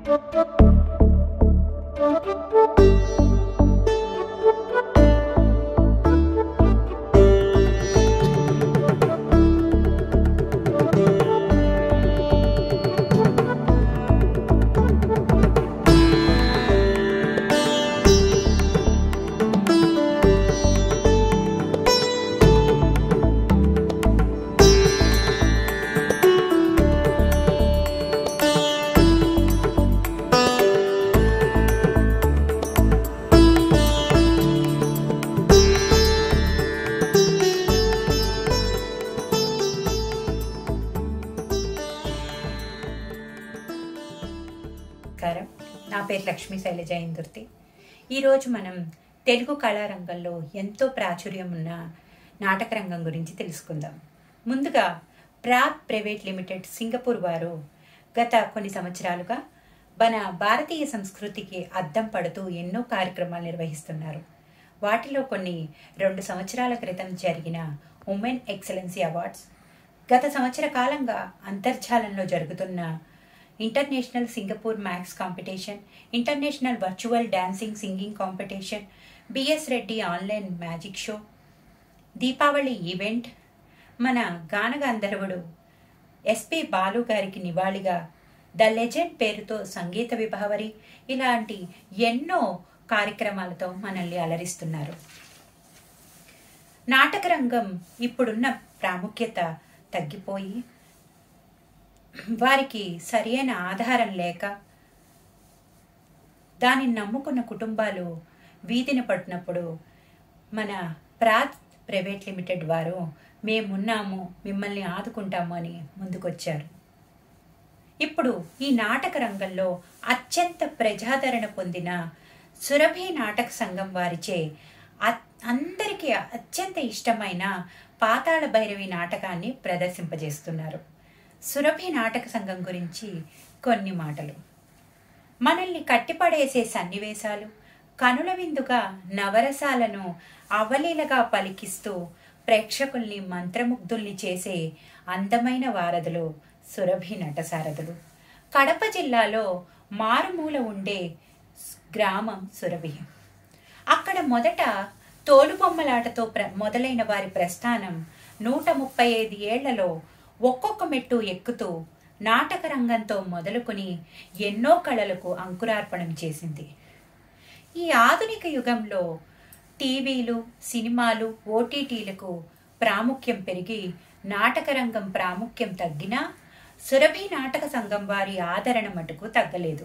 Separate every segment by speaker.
Speaker 1: నమస్కారం నా పేరు లక్ష్మీ శైలజ ఇందుర్తి ఈరోజు మనం తెలుగు కళారంగంలో ఎంతో ప్రాచుర్యం ఉన్న నాటక రంగం గురించి తెలుసుకుందాం ముందుగా ప్రాగ్ ప్రైవేట్ లిమిటెడ్ సింగపూర్ వారు గత కొన్ని సంవత్సరాలుగా మన భారతీయ సంస్కృతికి అద్దం పడుతూ ఎన్నో కార్యక్రమాలు నిర్వహిస్తున్నారు వాటిలో కొన్ని రెండు సంవత్సరాల క్రితం జరిగిన ఉమెన్ ఎక్సలెన్సీ అవార్డ్స్ గత సంవత్సర కాలంగా అంతర్జాలంలో జరుగుతున్న international Singapore max competition international virtual dancing singing competition BS Reddy online magic show Deepavali event మన గాన గంధర్వుడు ఎస్పి బాలు గారికి నివాళిగా ద లెజెండ్ పేరుతో సంగీత విభావరి ఇలాంటి ఎన్నో కార్యక్రమాలతో మనల్ని అలరిస్తున్నారు నాటక రంగం ఇప్పుడున్న ప్రాముఖ్యత తగ్గిపోయి వారికి సరియైన ఆధారం లేక దానిని నమ్ముకున్న కుటుంబాలు వీధిన పడినప్పుడు మన ప్రాత్ ప్రైవేట్ లిమిటెడ్ వారు మేమున్నాము మిమ్మల్ని ఆదుకుంటాము అని ముందుకొచ్చారు ఇప్పుడు ఈ నాటక రంగంలో అత్యంత ప్రజాదరణ పొందిన సురభి నాటక సంఘం వారిచే అ- అందరికీ అత్యంత ఇష్టమైన పాతాళ భైరవి నాటకాన్ని ప్రదర్శింపజేస్తున్నారు సురభి నాటక సంఘం గురించి కొన్ని మాటలు మనల్ని కట్టిపడేసే సన్నివేశాలు కనుల విందుగా నవరసాలను అవలీలగా పలికిస్తూ ప్రేక్షకుల్ని మంత్రముగ్ధుల్ని చేసే అందమైన వారధులు సురభి నటసారథులు కడప జిల్లాలో మారుమూల ఉండే గ్రామం సురభి అక్కడ మొదట తోలుబొమ్మలాటతో ప్ర మొదలైన వారి ప్రస్థానం నూట ముప్పై ఐదు ఏళ్లలో ఒక్కొక్క మెట్టు ఎక్కుతూ నాటక రంగంతో మొదలుకొని ఎన్నో కళలకు అంకురార్పణం చేసింది ఈ ఆధునిక యుగంలో టీవీలు సినిమాలు ఓటీటీలకు ప్రాముఖ్యం పెరిగి నాటక రంగం ప్రాముఖ్యం తగ్గినా సురభి నాటక సంఘం వారి ఆదరణ మటుకు తగ్గలేదు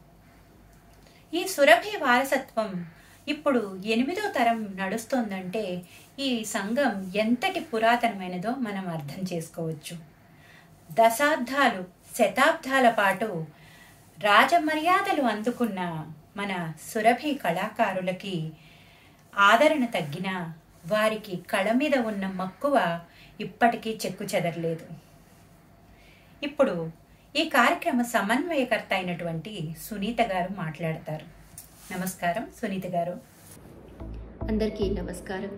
Speaker 1: ఈ సురభి వారసత్వం ఇప్పుడు ఎనిమిదో తరం నడుస్తోందంటే ఈ సంఘం ఎంతటి పురాతనమైనదో మనం అర్థం చేసుకోవచ్చు దశాబ్దాలు శతాబ్దాల పాటు రాజమర్యాదలు అందుకున్న మన సురభి కళాకారులకి ఆదరణ తగ్గినా వారికి కళ మీద ఉన్న మక్కువ ఇప్పటికీ చెక్కు చెదరలేదు ఇప్పుడు ఈ కార్యక్రమ సమన్వయకర్త అయినటువంటి సునీత గారు మాట్లాడతారు నమస్కారం సునీత గారు
Speaker 2: అందరికీ నమస్కారం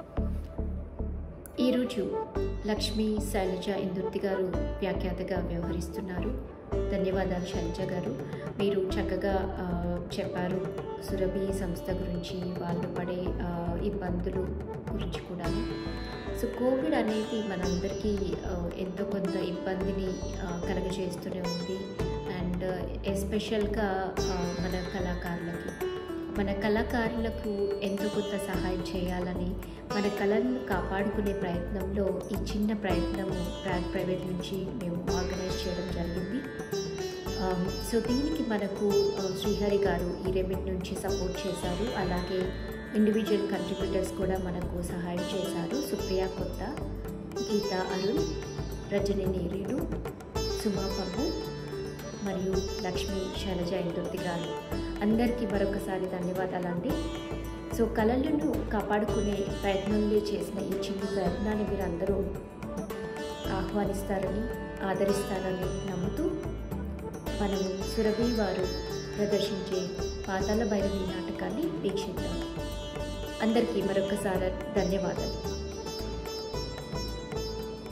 Speaker 2: ఈరోజు లక్ష్మీ శైలజ ఇందుర్తి గారు వ్యాఖ్యాతగా వ్యవహరిస్తున్నారు ధన్యవాదాలు శైలజ గారు మీరు చక్కగా ఆ, చెప్పారు సురభి సంస్థ గురించి వాళ్ళు పడే ఆ, ఇబ్బందులు గురించి కూడా సో కోవిడ్ అనేది మనందరికీ ఆ, ఎంతో కొంత ఇబ్బందిని ఆ, కలగజేస్తూనే ఉంది అండ్ ఎస్పెషల్గా మన కళాకారులకి మన కళాకారులకు ఎంతో కొంత సహాయం చేయాలని మన కళలను కాపాడుకునే ప్రయత్నంలో ఈ చిన్న ప్రయత్నము ప్రాగ్ ప్రైవేట్ నుంచి మేము ఆర్గనైజ్ చేయడం జరిగింది ఆమ్, సో దీనికి మనకు ఆ, శ్రీహరి గారు ఈ రెమిట్ నుంచి సపోర్ట్ చేశారు అలాగే ఇండివిజువల్ కంట్రిబ్యూటర్స్ కూడా మనకు సహాయం చేశారు సుప్రియ కొత్త గీత అరుణ్ రజని నీరేడు సుమా పమ్ము మరియు లక్ష్మి శైలజ ఇందుర్తి గారు అందరికీ మరొకసారి ధన్యవాదాలండి సో కళలను కాపాడుకునే ప్రయత్నంలో చేసిన ఈ చిన్న ప్రయత్నాన్ని మీరు అందరూ ఆహ్వానిస్తారని ఆదరిస్తారని నమ్ముతూ మనము సురభి వారు ప్రదర్శించే పాతాల భైరవి నాటకాన్ని వీక్షిద్దాం అందరికీ మరొకసారి ధన్యవాదాలు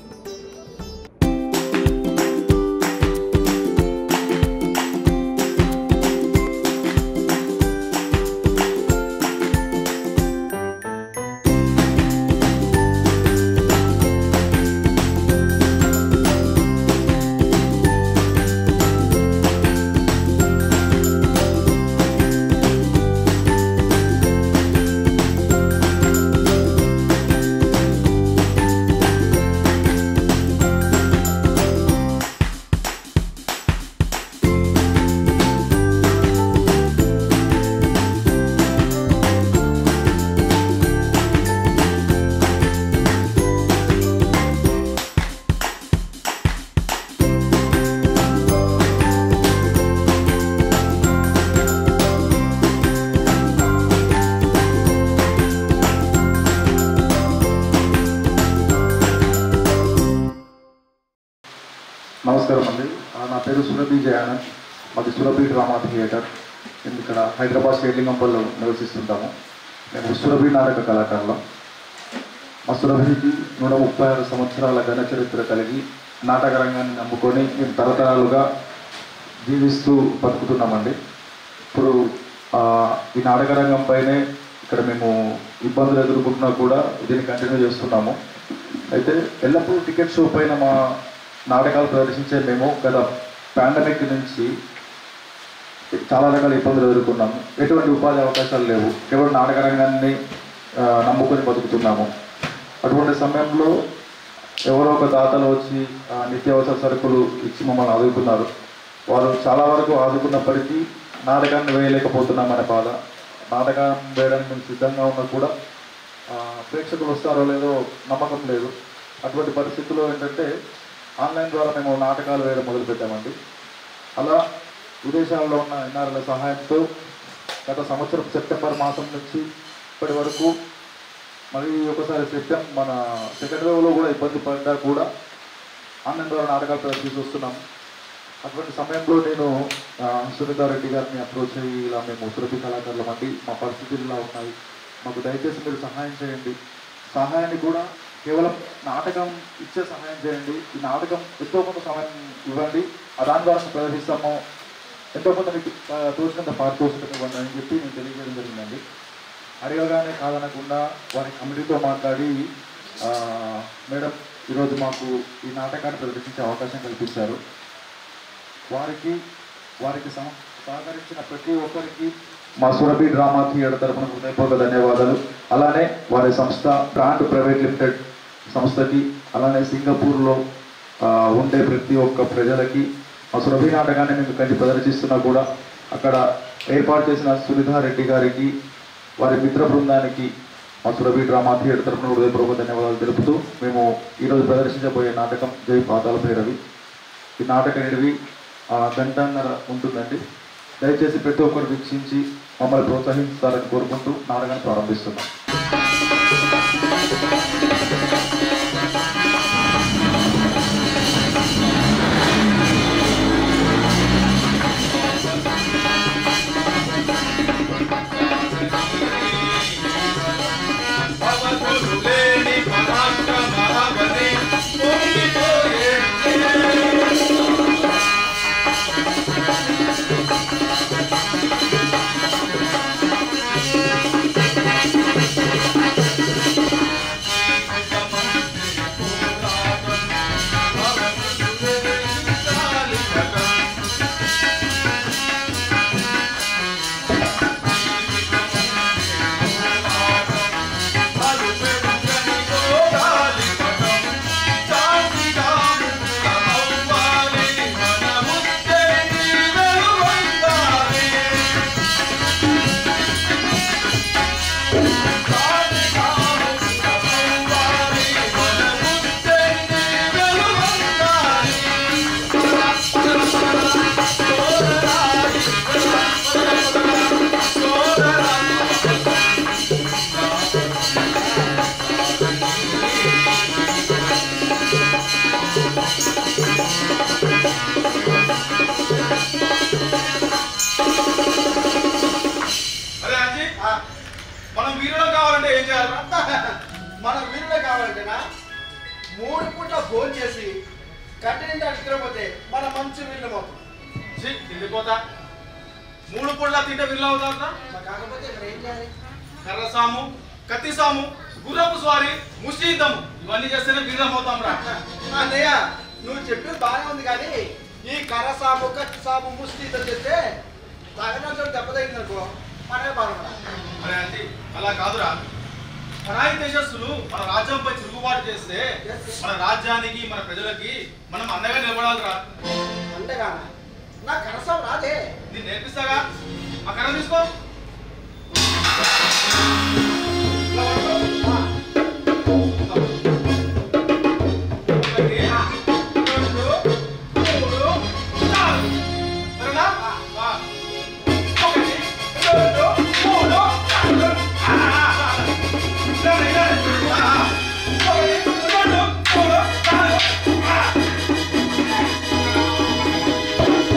Speaker 1: శ్రీ
Speaker 3: సురభి జయానంద్ మాది సురభి డ్రామా థియేటర్ మేము ఇక్కడ హైదరాబాద్ స్టేట్లింగంపల్లో నివసిస్తుంటాము మేము సురభి నాటక కళాకారులం మా సురభికి నూట ముప్పై ఆరు సంవత్సరాల ఘన చరిత్ర కలిగి నాటక రంగాన్ని నమ్ముకొని మేము తరతరాలుగా జీవిస్తూ బతుకుతున్నామండి ఇప్పుడు ఆ, ఈ నాటక రంగం పైనే ఇక్కడ మేము ఇబ్బందులు ఎదుర్కొంటున్నా కూడా దీన్ని కంటిన్యూ చేస్తున్నాము అయితే ఎల్లప్పుడూ టికెట్ షో పైన మా నాటకాలు ప్రదర్శించే మేము గత పాండమిక్ నుంచి చాలా రకాల ఇబ్బందులు ఎదుర్కొన్నాము ఎటువంటి ఉపాధి అవకాశాలు లేవు కేవలం నాటక రంగాన్ని ఆ, నమ్ముకొని బతుకుతున్నాము అటువంటి సమయంలో ఎవరో ఒక దాతలు వచ్చి ఆ, నిత్యావసర సరుకులు ఇచ్చి మమ్మల్ని ఆదుకున్నారు వారు చాలా వరకు ఆదుకున్నప్పటికీ నాటకాన్ని వేయలేకపోతున్నామనే బాధ నాటకం వేయడానికి మేము సిద్ధంగా ఉన్నా కూడా ఆ, ప్రేక్షకులు వస్తారో లేదో నమ్మకం లేదు అటువంటి పరిస్థితుల్లో ఏంటంటే ఆన్లైన్ ద్వారా మేము నాటకాలు వేయడం మొదలుపెట్టామండి అలా విదేశాల్లో ఉన్న ఎన్ఆర్ఎల సహాయంతో గత సంవత్సరం సెప్టెంబర్ మాసం నుంచి ఇప్పటి వరకు మరి ఒకసారి సెప్టెంబర్ మన సెకండ్ వేవ్లో కూడా ఇబ్బంది పడ్డా కూడా ఆన్లైన్ ద్వారా నాటకాలు ప్రదర్శిస్తూ వస్తున్నాం అటువంటి సమయంలో నేను ఆ, సునీతా రెడ్డి గారిని అప్రోచ్ అయ్యి ఇలా మేము సురభి కళాకారులం అండి మా పరిస్థితులు ఇలా ఉన్నాయి మాకు దయచేసి మీరు సహాయం చేయండి సహాయాన్ని కూడా కేవలం నాటకం ఇచ్చే సహాయం చేయండి ఈ నాటకం ఎంతో కొంత సమయం ఇవ్వండి ఆ దాని ద్వారా మేము ప్రదర్శిస్తాము ఎంతో కొంత మీకు ఆ, తోచినంత పారితోషికం ఇవ్వండి అని చెప్పి నేను తెలియజేయడం జరిగిందండి అడగగానే కాదనకుండా వారి కమిటీతో మాట్లాడి ఆ, మేడం ఈరోజు మాకు ఈ నాటకాన్ని ప్రదర్శించే అవకాశం కల్పించారు వారికి వారికి సహ సహకరించిన ప్రతి ఒక్కరికి మా సురభి డ్రామా థియేటర్ తరపున హృదయపూర్వక ధన్యవాదాలు అలానే వారి సంస్థ బ్రాండ్ ప్రైవేట్ లిమిటెడ్ సంస్థకి అలానే సింగపూర్లో ఆ, ఉండే ప్రతి ఒక్క ప్రజలకి మా సురభి నాటకాన్ని మేము కంటి ప్రదర్శిస్తున్నా కూడా అక్కడ ఏర్పాటు చేసిన సునిధా రెడ్డి గారికి వారి మిత్ర బృందానికి మా సురభి డ్రామా థియేటర్ తరపున హృదయపూర్వక ధన్యవాదాలు తెలుపుతూ మేము ఈరోజు ప్రదర్శించబోయే నాటకం జై పాతాల భైరవి ఈ నాటక నిడివి ఆ, గంటన్నర ఉంటుందండి దయచేసి ప్రతి ఒక్కరు వీక్షించి మమ్మల్ని ప్రోత్సహిస్తారని కోరుకుంటూ నాటకాన్ని ప్రారంభిస్తున్నాం
Speaker 4: భవతులేని పరాక్రమవని పొంగిపోయే అరే అంజీ మనం వీరులం కావాలంటే ఏం చేయాలి
Speaker 5: మన వీరులే కావాలంటేనా మూడు పూట భోజనం చేసి కట్టి నిండా నిద్రపోతే మన మంచి వీళ్ళు మొత్తం
Speaker 4: ఛీ, తిండిపోతా మూడు పూట్ల తింటే వీరులు అవుతారా
Speaker 5: మరి కాకపోతే ఇక్కడ ఏం చేయాలి
Speaker 4: కర్ర సాము కత్తి సాము గుర్రపు స్వారీ ముష్టియుద్ధం ఇవన్నీ చేస్తేనే వీరులం అవుతాం రా
Speaker 5: అన్నయ్య నువ్వు చెప్పింది బాగానే ఉంది కానీ ఈ కర్ర సాము కత్తి సాము ముష్టి ఇద్దరు చేస్తే తగినంత దెబ్బతగింది అనుకో మనమే బాగుపడాలి
Speaker 4: అరే అంజీ అలా కాదురా పరాయి దేశస్తులు మన రాజ్యంపై తిరుగుబాటు చేస్తే మన రాజ్యానికి మన ప్రజలకి మనం అండగా నిలబడాలిరా
Speaker 5: అంతేగా నా కరసం రాదే
Speaker 4: నేను నేర్పిస్తాగా ఆ కర్ర తీసుకో
Speaker 5: ఇలా పట్టుకో. ఆ.
Speaker 4: ఒకటి, రెండు, మూడు, నాలుగు. సరేనా? ఆ. ఒకటి, రెండు, మూడు, నాలుగు. ఆ, ఆ, ఆ. ఇలానే, ఇలానే. ఆ, ఆ. ఒకటి, రెండు, మూడు, నాలుగు. ఆ.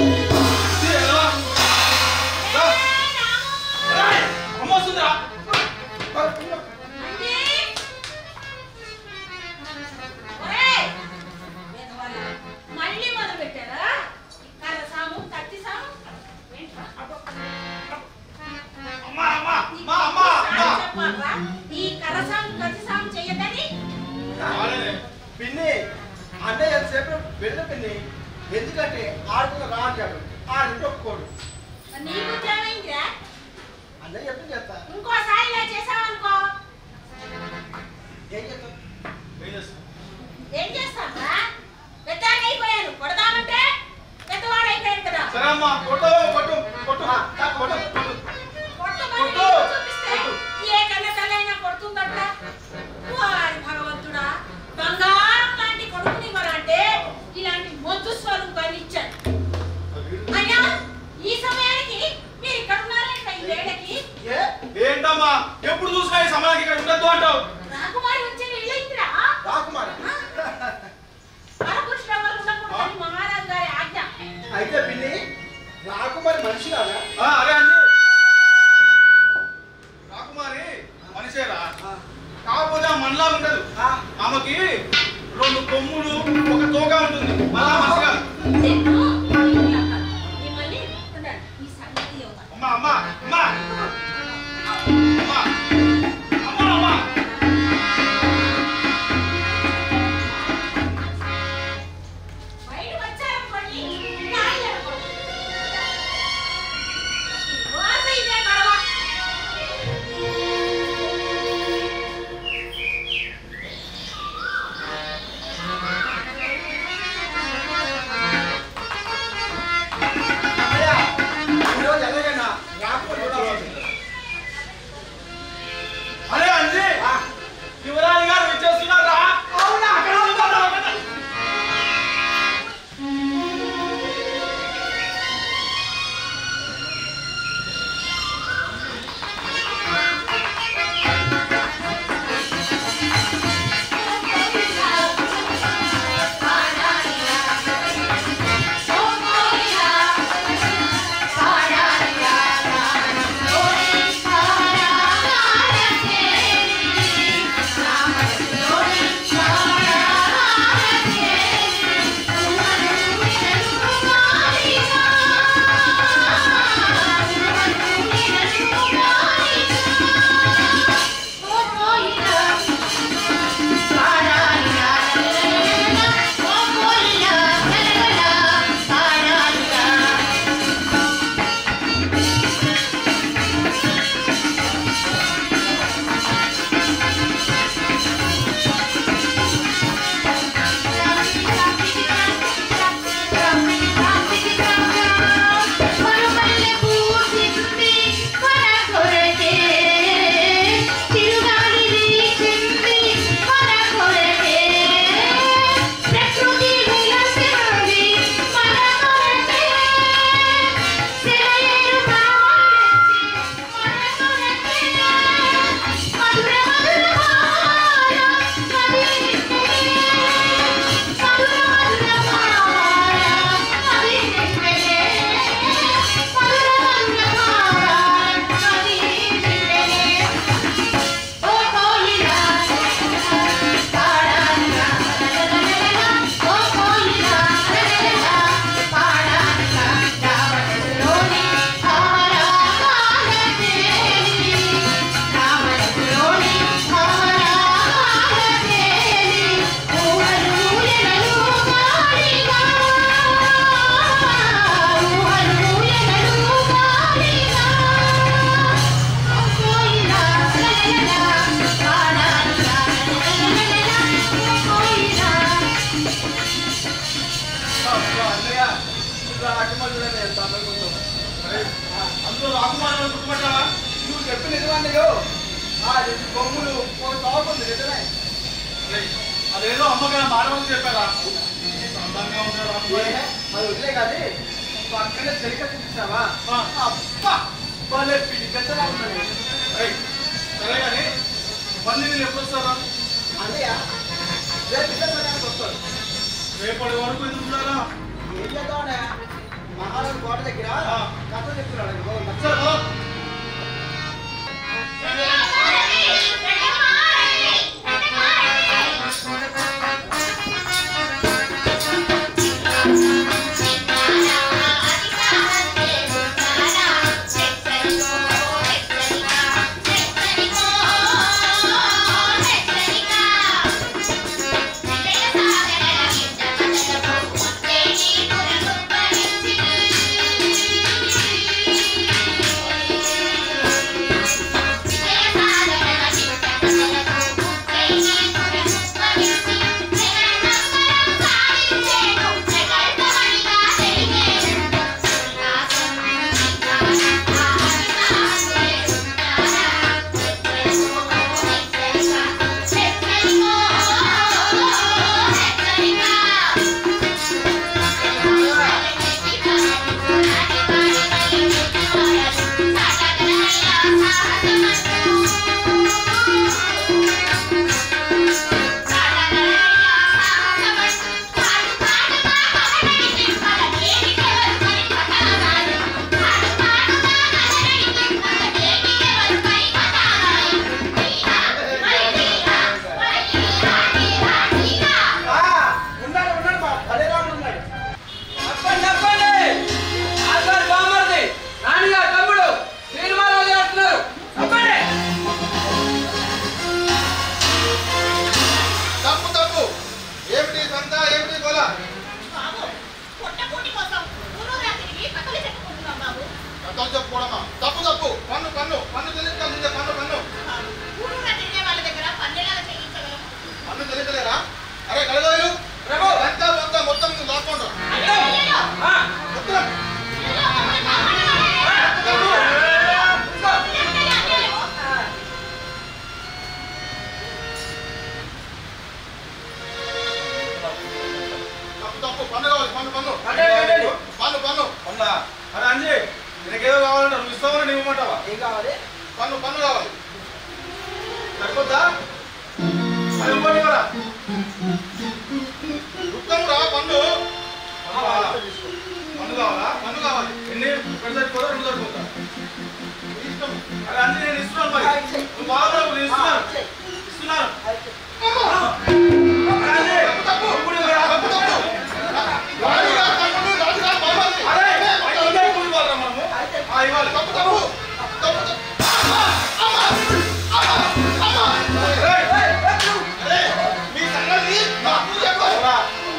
Speaker 4: సరే అమ్మా కొట్టు కొట్టు కొట్టు
Speaker 5: ఆ, దా, కొట్టు.
Speaker 4: కొట్టు
Speaker 6: కొట్టమని
Speaker 4: కొట్టు.
Speaker 6: నీకు చూపిస్తే ఏ కన్న తల్లైనా కొడుతుందట వారి భగవంతుడా బంగారం లాంటి కొడుకుని ఇవ్వాలంటే ఇలాంటి మొద్దు స్వరూపాన్ని ఇచ్చాడు అయ్యా ఈ సమయానికి మీరు ఇక్కడ ఉన్నారంట ఈ వేళకి
Speaker 5: ఏ
Speaker 4: ఏంటమ్మా ఎప్పుడు చూసినా ఈ సమయానికి ఇక్కడ ఉండద్దు అంటావు
Speaker 6: రాకుమారి వచ్చే వెళ్ళైందిరా
Speaker 5: రాకుమార
Speaker 6: పరపురుషుల వల్ల ఉండకూడదని మహారాజు గారి ఆజ్ఞ
Speaker 5: అయితే పిన్ని రాకుమారి మనిషి కాదా
Speaker 4: ఆ, అరే అండి రాకుమారి మనిషేరా కాకపోతే ఆ మనలా ఉండదు
Speaker 5: ఆ,
Speaker 4: ఆమెకి రెండు కొమ్ములు ఒక తోక ఉంటుంది మళ్ళా మనిషి కాదు
Speaker 6: నేను ఇలా కాదు. మిమ్మల్ని ఉండండి. ఈ సంగతి చెబుతా.
Speaker 4: అమ్మా అమ్మా అమ్మా అమ్మా అమ్మా అమ్మా
Speaker 6: బయట వచ్చారనుకోండి, నాయి అనుకోండి. రోజు ఇదే గొడవ.
Speaker 5: అయ్యా, ఈరోజు ఎలాగైనా రాకుమారి చూడాలి
Speaker 4: అరే అంజీ
Speaker 5: ఆ,
Speaker 4: యువరాణి గారు వచ్చేస్తున్నారా
Speaker 5: అవునా అక్కడ ఉందా? అబ్బా, అన్నయ్య, రాకుమారి చూడండి ఎంత అందంగా ఉందో.
Speaker 4: అందులో రాకుమారులను గుర్తుపట్టావా
Speaker 5: నువ్వు చెప్పిన నిజమన్నయ్యో ఆ రెండు కొమ్ములు ఒక తోకుంది నిజమే
Speaker 4: రేయ్, అదేదో అమ్మగారు మానవులు చెప్పారా ఎంత అందంగా ఉంటాడు
Speaker 5: ఏ,
Speaker 4: రాకుమారి
Speaker 5: అది వదిలే కానీ పక్కనే చెలిక చూపించావా
Speaker 4: ఆ.
Speaker 5: అబ్బా భలే పిడికట్టలా ఉన్నది
Speaker 4: రేయ్, సరే కానీ మళ్ళీ నేను ఎప్పుడు వస్తారా
Speaker 5: అన్నయ్య రేపు ఇదే సమయానికి వస్తాడు
Speaker 4: రేపటి వరకు ఎందుకు ఉన్నారా
Speaker 5: ఏం చేద్దామనే మహారాజు కోట దగ్గర
Speaker 4: ఆ.
Speaker 5: కథ చెప్తున్నాడు అనుకో.
Speaker 4: సరే పద.
Speaker 7: Thank you.
Speaker 4: వద్దా అది ఇంకోటి ఇవ్వరా దుఃఖం రా పండు పండు కావాలా పండు కావాలా పండు కావాలి ఎన్ని ఒకటి సరిపోదా రెండు సరిపోతా ఇష్టం అరే అన్ని నేను ఇస్తున్నాను మరి నువ్వు బాగా నేను ఇస్తున్నాను ఇస్తున్నాను అరే, తప్పు, ఇప్పుడు ఇవ్వరా, తప్పు, తప్పు. అరే, ఇంకా ఇప్పుడు ఇవ్వాలిరా మనము? ఆ, ఇవ్వాలి. తప్పు, తప్పు. తప్పు, తప్పు. ఏయ్, అరే, మీ సంగతి నాకు చెప్పరా?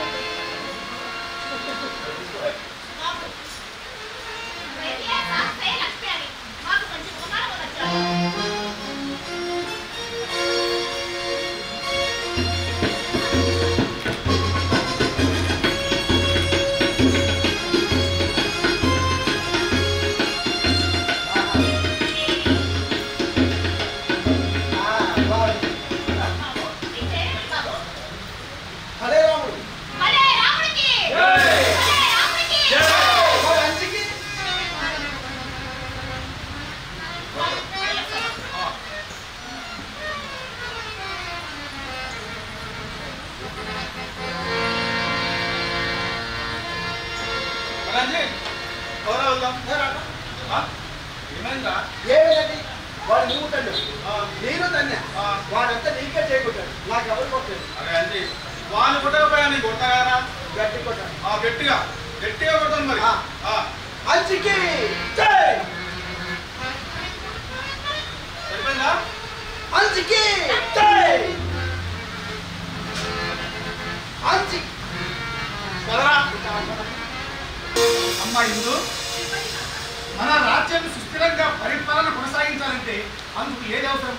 Speaker 5: హరే రాముడు వాడు అంచికి
Speaker 4: రండి. ఎవరో వెళ్దాం. ఆ? ఏమైందిరా?
Speaker 5: ఏమిటండి వాడు నువ్వు తండ్రి
Speaker 4: ఆ,
Speaker 5: నేను తన్నే
Speaker 4: ఆ.
Speaker 5: వాడంతా నీకే చేయకుంటాడు నాకు ఎవరు కొట్టాడు
Speaker 4: అరే అండి వాళ్ళు కొట్టకపోయా నీ కొట్టగారా
Speaker 5: గట్టి కొట్టాడు
Speaker 4: ఆ, గట్టిగా గట్టిగా కొడతాను మరి
Speaker 5: ఆ.
Speaker 4: ఆ,
Speaker 5: అంచికి జై
Speaker 4: సరిపోయిందా
Speaker 5: అంచికి జై అంచి
Speaker 4: కదరా అమ్మా ఇందు మన రాజ్యాన్ని సుస్థిరంగా పరిపాలన కొనసాగించాలంటే అందుకు ఏది అవసరం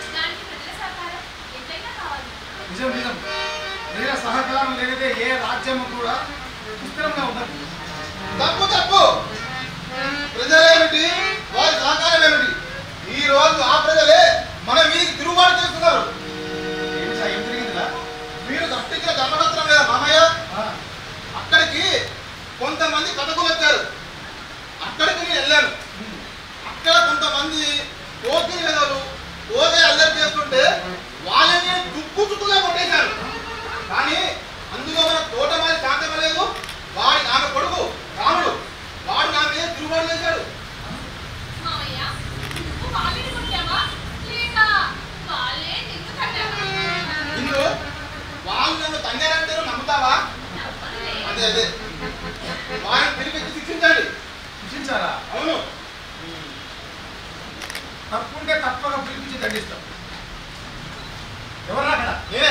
Speaker 4: నిజం నిజం ప్రజల సహకారం లేనిదే ఏ రాజ్యం కూడా సుస్థిరంగా ఉండదు
Speaker 7: తప్పు తప్పు ప్రజలేమిటి వారి సహకారం ఏమిటి ఈ రోజు ఆ ప్రజలే మన మీదకి తిరుగుబాటు చేస్తున్నారు
Speaker 4: ఏం సా- ఏం జరిగిందిరా
Speaker 7: మీరు దృష్టించిన ధర్మశాస్త్రం లేదా మామయ్య
Speaker 4: ఆ,
Speaker 7: అక్కడికి కొంతమంది కథకులు వచ్చారు అక్కడికి నేను వెళ్ళాను అక్కడ కొంతమంది ఓకే వెదలు ఓకే అల్లరి చేస్తుంటే వాళ్ళని దుక్కు చుట్టుగా కొట్టేశారు కానీ అందులో మన తోటమాలి శాంతమలేదు వాడి ఆమె కొడుకు రాముడు వాడు నా మీద తిరుగుబాటు చేశాడు ఇందు వాళ్ళు నన్ను తంగారంటే నువ్వు నమ్ముతావా అదే అదే వారిని పిలిపించి శిక్షించండి
Speaker 4: శిక్షించారా
Speaker 7: అవును
Speaker 4: తప్పుంటే తప్పగా పిలిపించి దండిస్తాం ఎవరు అక్కడ
Speaker 7: నేనే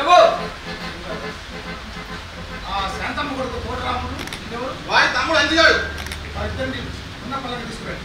Speaker 4: ఆ శాంతమ్మ కొడుకు తోటరాముడు ఎవరు
Speaker 7: వారి తమ్ముడు అందిగాడు
Speaker 4: వారిద్దరిని ఉన్న పల్లకి తీసుకురండి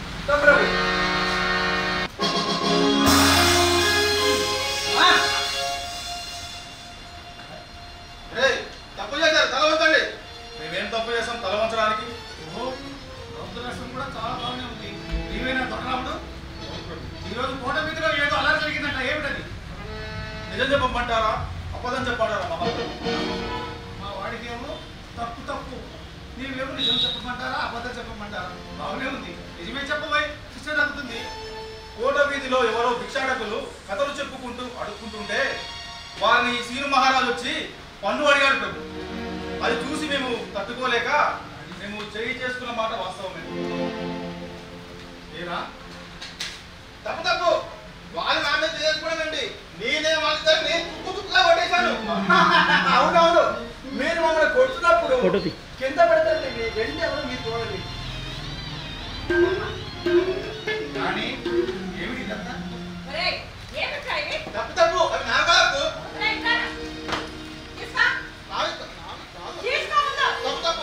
Speaker 7: రేయ్, తప్పు చేశారు తల వంచండి
Speaker 4: మేమేం తప్పు చేసాం తల వంచడానికి ఓహో రౌద్రరసం కూడా చాలా బాగానే ఉంది నీవేనా తొడరాముడు ఈరోజు కోట మీదలో ఏదో అలా జరిగిందంట ఏమిటది నిజం చెప్పమంటారా అబద్ధం చెప్పమంటారా మా బాబు మా వాడికి ఏమో తప్పు తప్పు నీవేమో నిజం చెప్పమంటారా అబద్ధం చెప్పమంటారా బాగానే ఉంది నిజమే చెప్పబోయ్ శిక్ష తగ్గుతుంది కోట వీధిలో ఎవరో భిక్షాటకులు కథలు చెప్పుకుంటూ అడుక్కుంటుంటే వారిని సీను మహారాజు వచ్చి పన్ను అడిగాడు ప్రభు అది చూసి మేము తట్టుకోలేక మేము చేయి చేసుకున్న మాట వాస్తవమే ఏరా
Speaker 7: తప్పు తప్పు వాళ్ళు నా మీద చేసుకోవడండి నేనే వాళ్ళిద్దరిని తుక్కు తుక్కుగా కొట్టేశాను
Speaker 5: అవునవును మీరు మమ్మల్ని కొడుతున్నప్పుడు కింద పెడతారు రెండు ఎవరు మీరు చూడండి
Speaker 4: కానీ ఏమిటి ఇదంతా
Speaker 7: తప్పు తప్పు అవి నా కాదు నావి నావి కాదు. తప్పు తప్పు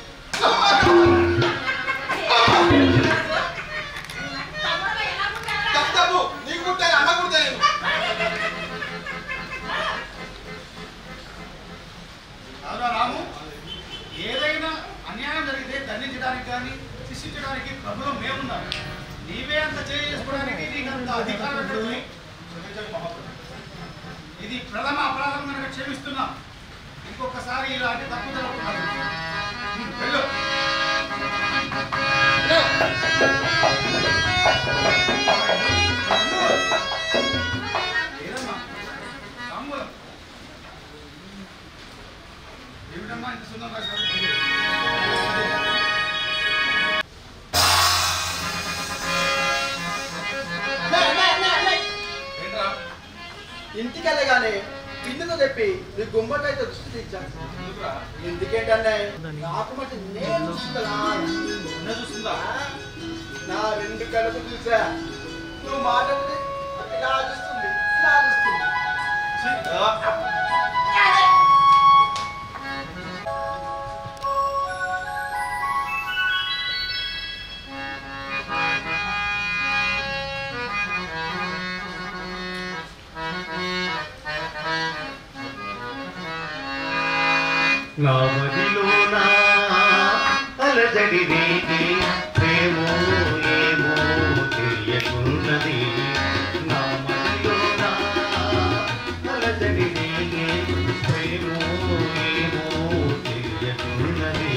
Speaker 7: తప్పు తప్పు నీకు కుట్టాను అమ్మ కుట్టాను
Speaker 4: అవునా రాము ఏదైనా అన్యాయం జరిగితే దండించడానికి కానీ శిక్షించడానికి ప్రభులో మేమున్నాం నీవే అంత చేసుకోవడానికి నీకు అంత అధికారం ఎక్కడుంది? క్షమించండి మహాప్రభు. ఇది ప్రథమ అపరాధం కనుక క్షమిస్తున్నాం ఇంకొకసారి ఇలాంటి తప్పు జరగకూడదు వెళ్ళు ఏదమ్మా
Speaker 5: అని పిన్నుతో చెప్పి నీ గుమ్మటైతే దృష్టి తెచ్చాను
Speaker 4: ఎందుకురా?
Speaker 5: ఎందుకేంటన్నా నాకు మట్టి నేను చూస్తుందా
Speaker 4: నిన్నే చూస్తుందా
Speaker 5: నా రెండు కళ్ళకు చూసా నువ్వు మాట్లాడితే ఇలా చూస్తుంది ఇలా చూస్తుంది
Speaker 4: ఛీ, ఆ.
Speaker 8: నా మదిలోన అలజడి రేగి ప్రేమో ఏమో తెలియకున్నది నా మదిలోన అలజడి రేగి ప్రేమో ఏమో తెలియకున్నది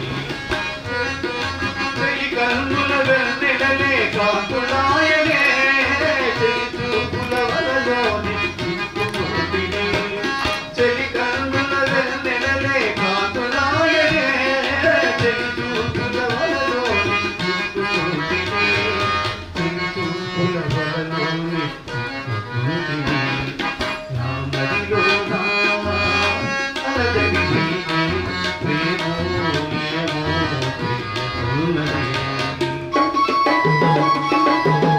Speaker 8: వెలి కన్నుల వెన్నెలలే కాకులాయనే చెలిచూపుల వలలోని చిక్కుకుంటిని చెలి కన్నుల వెన్నెలలే కాకులాయనే చెలిచూపుల వలలోని చిక్కుకుంటిని చిలిచూపుల వలలోని చిక్కుకుంటిని నా మదిలోన అలజడి రేగి ప్రేమో ఏమో తెలియకున్నది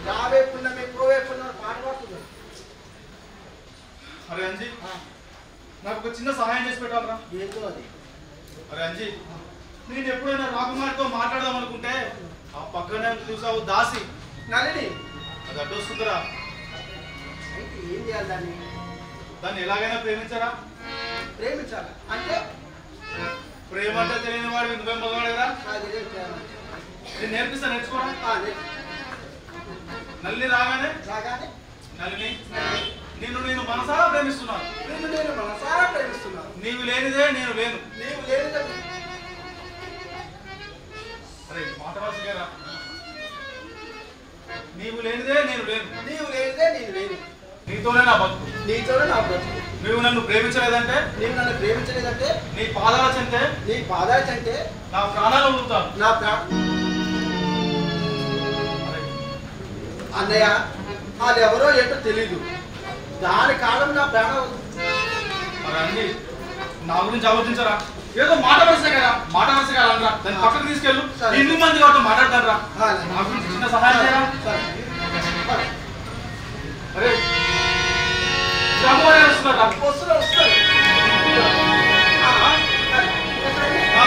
Speaker 5: రావే పున్నమి పోవే పున్నమి పాట పాడుతుంది
Speaker 4: అరే అంజీ నాకు ఒక చిన్న సహాయం చేసి పెట్టాలరా
Speaker 5: ఏంటో అది
Speaker 4: అరే అంజీ నేను ఎప్పుడైనా రాకుమారితో మాట్లాడదాం అనుకుంటే ఆ పక్కనే ఉంది చూసావు దాసి
Speaker 5: నలిని
Speaker 4: అది అడ్డు వస్తుందిరా
Speaker 5: అయితే ఏం చేయాలి దాన్ని
Speaker 4: దాన్ని ఎలాగైనా ప్రేమించరా
Speaker 5: ప్రేమించాలి అంటే
Speaker 4: ప్రేమ అంటే తెలియని వాడు నువ్వేం మగవాడేరా
Speaker 5: నాకు ఇదే చేయాలి.
Speaker 4: నేను నేర్పిస్తా నేర్చుకోరా
Speaker 5: ఆ, లే-
Speaker 4: నల్లి రాగానే
Speaker 5: రాగానే
Speaker 4: నల్లిని నిన్ను నేను మనసారా ప్రేమిస్తున్నాను
Speaker 5: నిన్ను నేను మనసారా ప్రేమిస్తున్నాను
Speaker 4: నీవు లేనిదే నేను లేను
Speaker 5: నీవు లేని
Speaker 4: అరే మాట వరుసగా నీవు లేనిదే నేను లేను
Speaker 5: నీవు లేనిదే నేను లేను
Speaker 4: నీతోనే నా బతుకు
Speaker 5: నీతోనే నా బ్రతుకు
Speaker 4: నువ్వు నన్ను ప్రేమించలేదంటే
Speaker 5: నీవు నన్ను ప్రేమించలేదంటే
Speaker 4: నీ పాదాల చెంతే
Speaker 5: నీ పాదాలు అంటే
Speaker 4: నా ప్రాణాలు వదులుతాను
Speaker 5: నా ప్రా అన్నయ్య అది ఎవరో ఏంటో తెలీదు దాని కాలం నా ప్రాణం
Speaker 4: మరి అన్ని నా గురించి ఆలోచించరా ఏదో మాట వరుస కదా మాట వరుస కదా అనరా దాన్ని పక్కకు తీసుకెళ్ళు
Speaker 5: సరే.
Speaker 4: ఎన్ని మంది వాటితో మాట్లాడతాను రా
Speaker 5: ఆ,
Speaker 4: నా గురించి చిన్న సహాయం చేయరా
Speaker 5: సరే.
Speaker 4: అరే అమ్మవారు వస్తున్నారా
Speaker 5: వస్తున్నా వస్తున్నా ఆ, సరే.
Speaker 4: ఆ,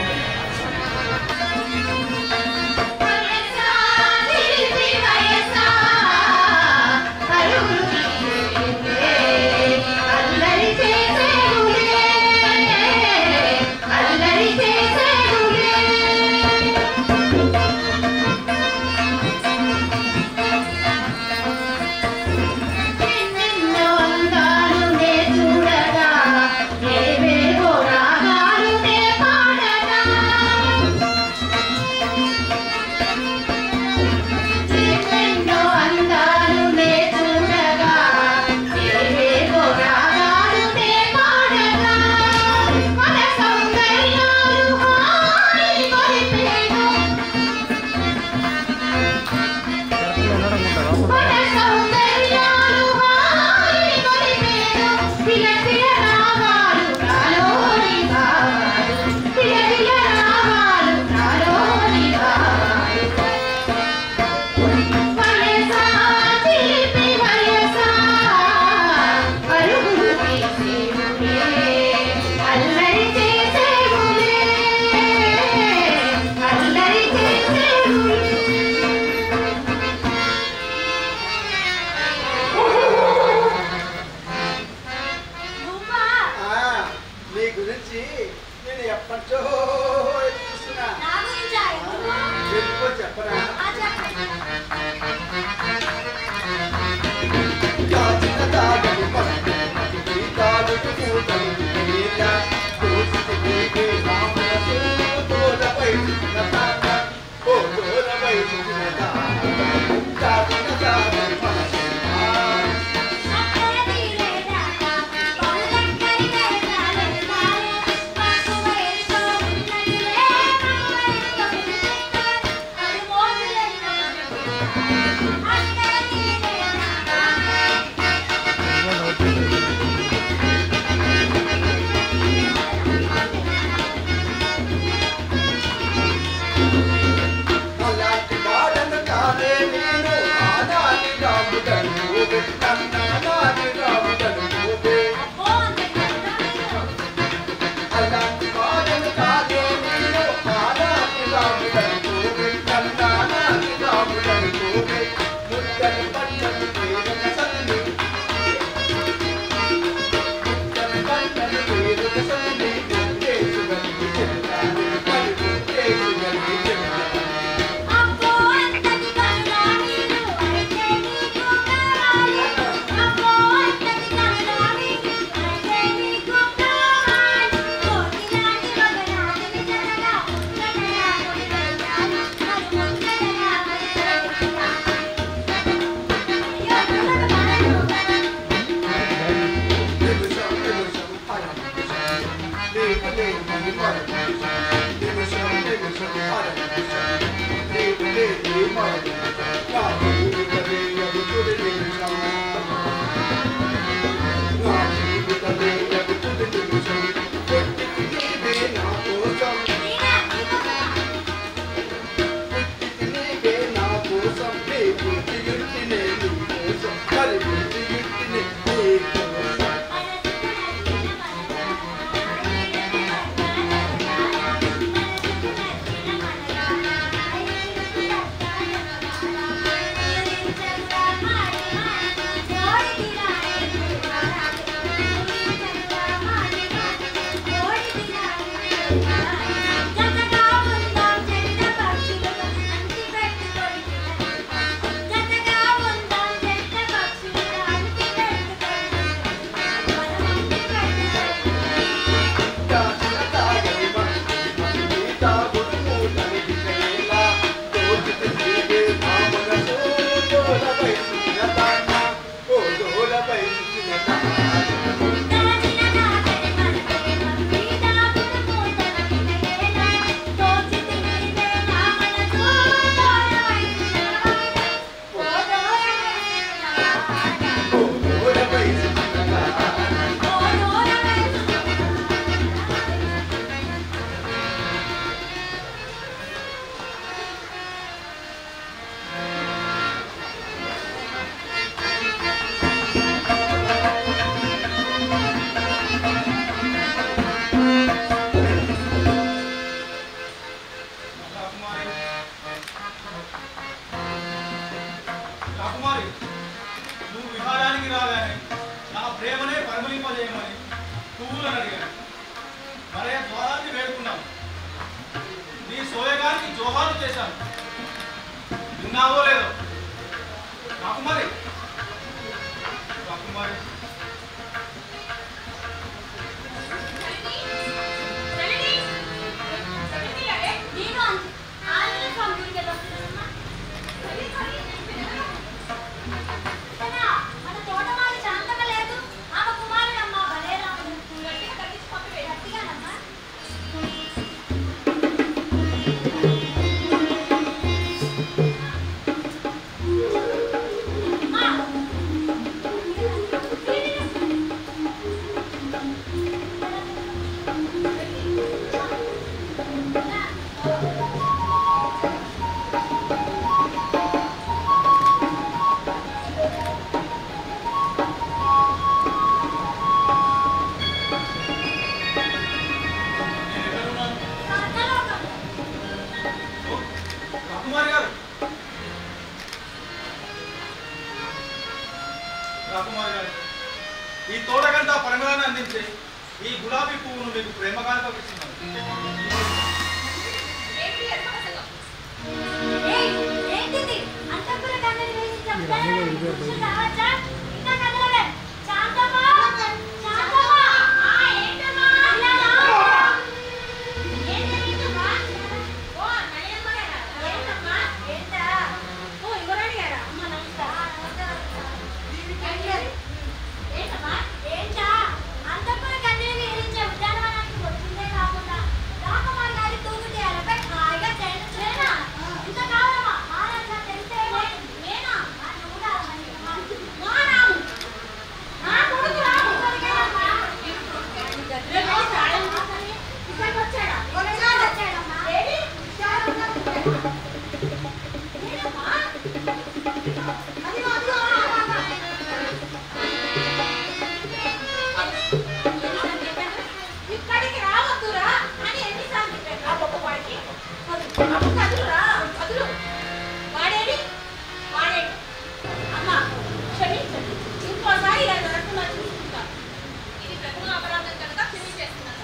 Speaker 5: ఆ, నీ గురించి నేను ఎప్పటికో చూస్తున్నా వెళ్ళిపో చెప్పరా కాచిన తాగని పట్టు, ఈ తాగుడు మూతలు నీళ్ళ, దోసిటి నీకే రామరసు, తోలపై చిన్న తాత, ఓ తోలపై చిన్న తాత. కాచిన తాగని పట్టు, ఆ, అలాంటి వాడను కాదే నేను ఆనాటి రాముడను నువ్వే, నన్నానాటి రాముడను నువ్వే. అలాంటి వాడను కాదే నేను ఆనాటి రాముడను నువ్వే, నన్నానాటి రాముడను నువ్వే.
Speaker 4: రాకుమారి నువ్వు విహారానికి రాగానే నా ప్రేమనే పరిమళింపజేయమని పువ్వులను అడిగాను మరే ద్వారాన్ని వేడుకున్నాను నీ సోయగానికి జోహాలు చేశాను విన్నావో లేదో రాకుమారి రాకుమారి
Speaker 6: నేను ఆల్రెడీ కంప్లీట్ వెళ్ళొస్తున్నానమ్మా సరే సరే మన తోటమాలి శాంతంగా లేదు ఆమె కుమారుడమ్మా భలే రాముడు గట్టిగా కట్టించి పంపి గట్టిగానమ్మా
Speaker 4: నేను ఎక్కడున్నాను ఓ, రాకుమారి గారు రాకుమారి గారు ఈ తోటగంట పరిమళాన్ని అందించే ఈ గులాబీ పువ్వును మీకు ప్రేమగా పంపిస్తున్నాను
Speaker 6: ఏయ్, ఏంటిది? అంతఃపుర గంగని వేసి చెప్తానే కూర్చుని రావచ్చా? ఇంకా కదలవే. శాంతమ్మా! శాంతమ్మా! ఇలా రా. ఏంటమ్మా? ఏంటమ్మా? ఏంటా? అమ్మ, నమస్కారం. ఏంటమ్మా? ఏంటా? అంతఃపుర గంగని వేయించే ఉద్యానవనానికి వచ్చిందే కాకుండా రాకుమారి గారి తూగుటేయాలపై హాయిగా చేయను చేయనా? ఇంత కావాలమ్మా? మహారాజా తెలిస్తే నేనా? ఆ, నువ్వు కాదమ్మా. మా రాము. నా కొడుకు రాము. ఇక్కడికేనమ్మా. ఇక్కడికి వచ్చాడా? ఇక్కడికి వచ్చాడమ్మా. ఏడి? నేనమ్మా. అదిగో, అదిగో, ఆ, ఆ, ఆ. ఇక్కడికి రావద్దురా అని ఎన్నిసార్లు చెప్పాను ఆ గొప్ప వాడికి అప్పుడు కదులురా కదులు వాడేది వాడేది అమ్మ క్షమించండి ఇంకోసారి ఇలా జరగకుండా చూసుకుంటా ఇది ప్రథమ అపరాధం కనుక క్షమి చేస్తున్నాను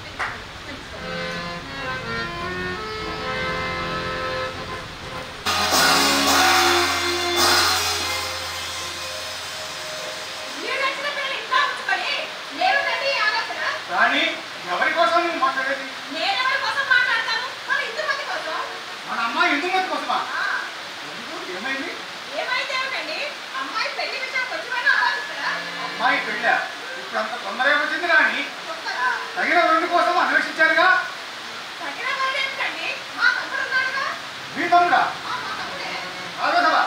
Speaker 6: మీరు నచ్చిన పిల్లలు ఇంకా ఉంచుకొని లేవునండి ఈ ఆలోచన
Speaker 4: రాణి ఎవరి కోసం నువ్వు మాట్లాడేది
Speaker 6: నేనెవరి కోసం మాట్లాడతాను మన ఇద్దరు మంది కోసం
Speaker 4: మన అమ్మాయి ఇందుమతి కోసమా
Speaker 6: ఆ,
Speaker 4: ఎందుకు? ఏమైంది
Speaker 6: ఏమైతే ఏమిటండి అమ్మాయి పెళ్లి విషయం కొంచెమైనా ఆలోచిస్తారా
Speaker 4: అమ్మాయి పెళ్ళా ఇప్పుడు అంత తొందర ఏమొచ్చింది రాణి
Speaker 6: వస్తారా
Speaker 4: తగిన రెండు కోసం అన్వేషించారుగా
Speaker 6: తగిన వాళ్ళు ఏమిటండి మా తమ్ముడు ఉన్నాడుగా
Speaker 4: మీ తమ్ముడా
Speaker 6: ఆ, మా తమ్ముడే
Speaker 4: ఆలోచన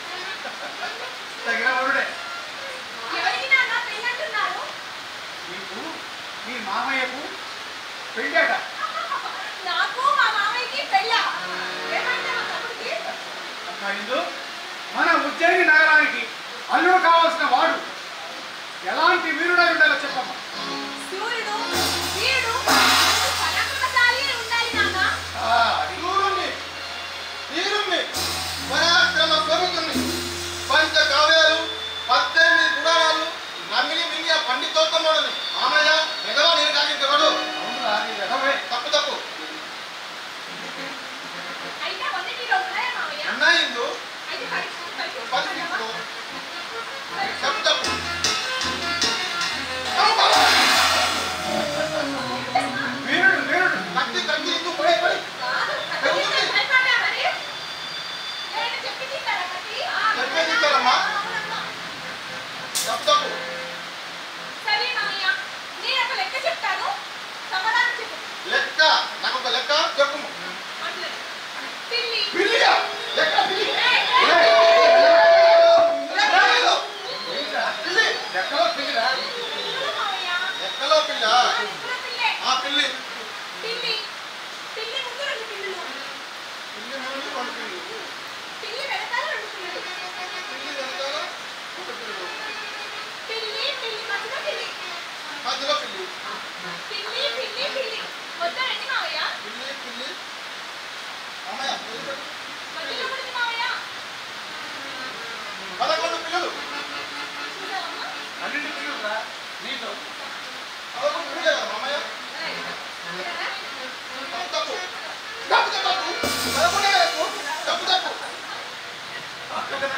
Speaker 4: తగిన వరుడే
Speaker 6: ఎవరికి నాన్న పెళ్లి అంటున్నారు
Speaker 4: నీకు మీ మామయ్యకు పెళ్ళాట
Speaker 6: నాకు మా మామయ్యకి పెళ్ళా ఏమైంది మా తమ్ముడికి
Speaker 4: అమ్మా ఇందు మన ఉజ్జయిని నగరానికి అల్లుడు కావాల్సిన వాడు ఎలాంటి వీరుడై ఉండాలో చెప్పమ్మా
Speaker 6: సూర్యుడు వీరుడు పరాక్రమశాలి అయి ఉండాలి నాన్న
Speaker 4: ఆ, అది
Speaker 7: చూడండి తీరుండి పరాక్రమ స్వరూపుని పంచ కావ్యాలు పద్దెనిమిది పురాణాలు నమ్మిని మింగి పండితోత్తముడని మామయ్య మెగలో నేను కాకించబడు
Speaker 4: అవునురా, నీ వెధవే.
Speaker 7: తప్పు తప్పు
Speaker 6: అయితే మొదటి రోజులే మామయ్య
Speaker 7: అన్నాయి ఇందు
Speaker 6: అయితే పరీక్ష పరీక్ష
Speaker 7: పరీక్షించుకో తప్పు తప్పు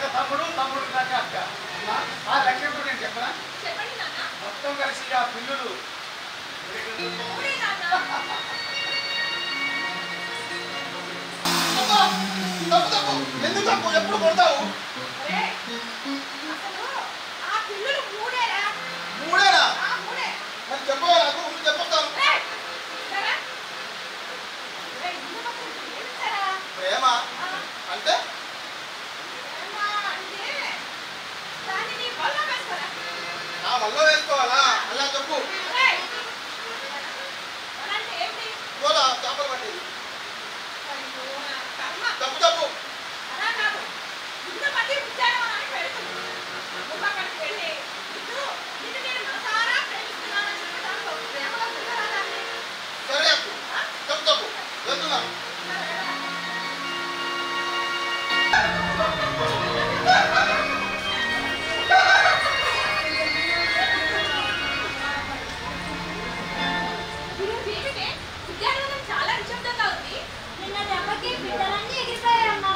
Speaker 4: తమ్ముడు తమ్ముడు కాక అక్క ఆ లక్ష్యంతో నేను చెప్పనా
Speaker 6: చెప్పండి నాన్న
Speaker 4: మొత్తం కలిసి ఆ పిల్లులు
Speaker 6: ఊరే నాన్న
Speaker 7: అమ్మా, తప్పు తప్పు ఎందుకు తప్పు ఎప్పుడు కొడతావు
Speaker 6: అరే, అసలు ఆ పిల్లలు మూడేరా
Speaker 7: మూడేనా
Speaker 6: ఆ మూడే
Speaker 7: మరి చెప్పవా నాకు ముందు చెప్పొస్తాను
Speaker 6: ఏయ్, సరే. ఏయ్, ముందు పక్కన ఏంటరా?
Speaker 7: ప్రేమ
Speaker 6: ఆ,
Speaker 7: అంటే
Speaker 6: ఏమ్మా అంటే దాన్ని నీ వల్ల వేసుకోరా.
Speaker 7: నా వల్ల వేసుకోవాలా అలా చెప్పు
Speaker 6: ఏయ్, అలాంటి ఏమిటి?
Speaker 7: గోలా చేపలు పట్టేది
Speaker 6: అయ్యో, నా కర్మ.
Speaker 7: తప్పు తప్పు
Speaker 6: అలా కాదు. ముందు మధ్య ఉద్యానవనానికి వెళ్తుంది. నువ్వు అక్కడికి వెళ్ళి, "ఇదిగో, నిన్ను నేను మనసారా ప్రేమిస్తున్నానని చెప్పి దాంట్లో ప్రేమలో ఉన్నారా దాన్ని?
Speaker 7: సరే అప్పు తప్పు తప్పు వెళ్తున్నా
Speaker 6: ఈరోజు ఏమిటే? ఉద్యానవనం చాలా నిశ్శబ్దంగా ఉంది. నిన్న దెబ్బకి బిడ్డలన్నీ ఎగిరిపోయారమ్మా.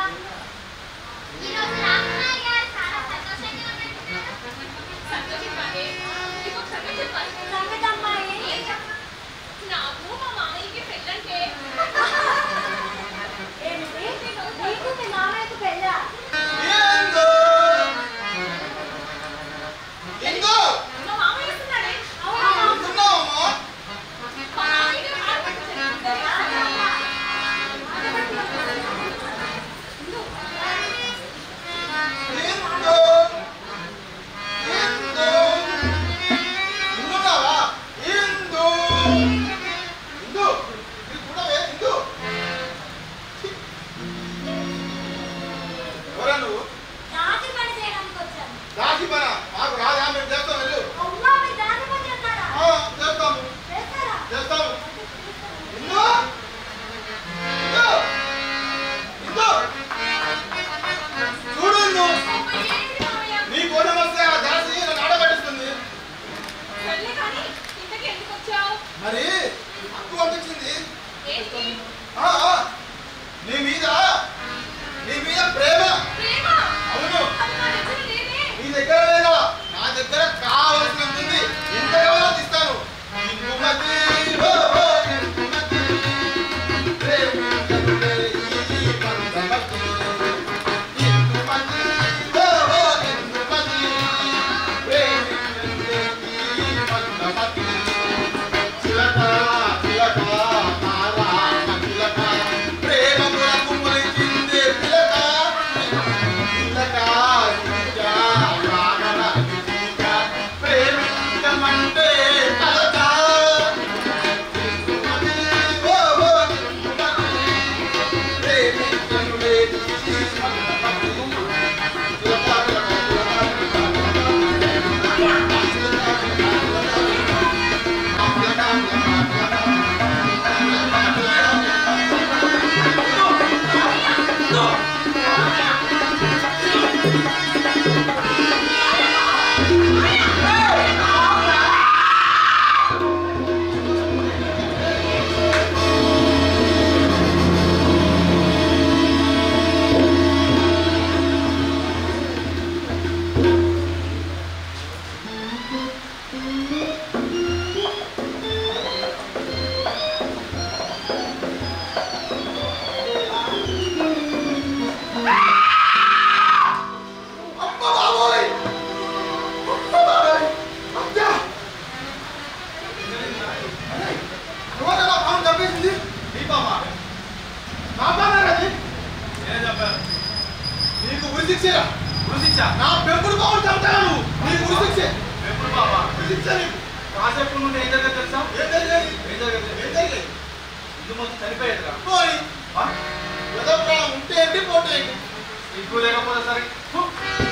Speaker 6: సంతోషించాలి. నీకు సంగతి చెప్పాలి. ఏం చెప్పను? నాకు మా మామయ్యకి పెళ్ళంటే
Speaker 7: ఏందో ఏందో
Speaker 6: మా మామయ్య వస్తున్నాడే.
Speaker 7: ఉంటున్నావమ్మా
Speaker 6: మా మామయ్యకి ఆడపడుచు చెప్పింది.
Speaker 7: ఏందో ఏందో ఇందున్నావా ఇందు ఇందు ఇది కూడా వే ఇందు ఎవరా నువ్వు
Speaker 6: రాత్రి పని చేయడానికి వచ్చాను.
Speaker 7: దాసి పన మాకు రాదా మేము చేస్తాం వెళ్ళు
Speaker 6: అమ్మా, మీరు దాన్ని పని చేస్తారా?
Speaker 7: ఆ, చేస్తాము
Speaker 6: చేస్తారా?
Speaker 7: చేస్తాము ఇందు ఇందు ఇందు చూడు ఇందు
Speaker 6: అమ్మా, ఏంటి మామయ్య?
Speaker 7: నీ కోణం వస్తే ఆ దాసి నన్ను ఆడబెట్టిస్తుంది
Speaker 6: సర్లే కానీ, ఇంతకీ ఎందుకు వచ్చావు?
Speaker 7: మరి అక్కు పంపించింది
Speaker 6: ఏంటి?
Speaker 7: ఆ, ఆ, నీ మీద నీ మీద ప్రేమ
Speaker 6: ప్రేమ?
Speaker 7: అవును
Speaker 6: అది నా దగ్గర లేదే.
Speaker 7: నీ దగ్గర లేదా నా దగ్గర కావలసినంత ఉంది ఎంత కావాలో ఇస్తాను ఇందుమతి, ఓ, ఓ, ఇందుమతి, ప్రేమించనులే ఈ బంధమతి. ఇందుమతి, ఓ, ఓ, ఇందుమతి, ప్రేమించనులే ఈ బంధమతి. చిలక, చిలక, నారాయణ చిలక, ప్రేమ కూడా కుమ్మరించింది చిలక. చిలక, చిలక, రాగల చిలక, ప్రేమించమంటే కలక. ఇందుమతి, ఓ, ఓ, ఇందుమతి, ప్రేమించనులే ఈ బంధమతి. చిలక, చిలక, అమ్మ బాబోయ్ అమ్మ బాబోయ్ అత్త నువ్వు నా పాము చంపేసింది
Speaker 4: నీ పాప
Speaker 7: నా పామేనది
Speaker 4: నేనే చెప్పాను
Speaker 7: నీకు ఉరిశిక్ష
Speaker 4: రుచిచ్చా
Speaker 7: నా పెంపుడు పాములు చంపుతాను నువ్వు నీకు ఉరిశిక్ష
Speaker 4: ఎప్పుడు పాప
Speaker 7: ఉరిశిక్ష నీకు
Speaker 4: కాసేపు ముందు ఏం జరిగింది తెలుసా
Speaker 7: ఏం జరిగేది
Speaker 4: ఏం జరిగింది
Speaker 7: ఏం జరిగేది
Speaker 4: ఇందు మొత్తం చనిపోయేదిరా
Speaker 7: పోయి
Speaker 4: ఆ?
Speaker 7: ఏదో ప్రాణం ఉంటే ఏంటి పోతే ఏంటి
Speaker 4: సిగ్గు లేకపోతే సరే హు.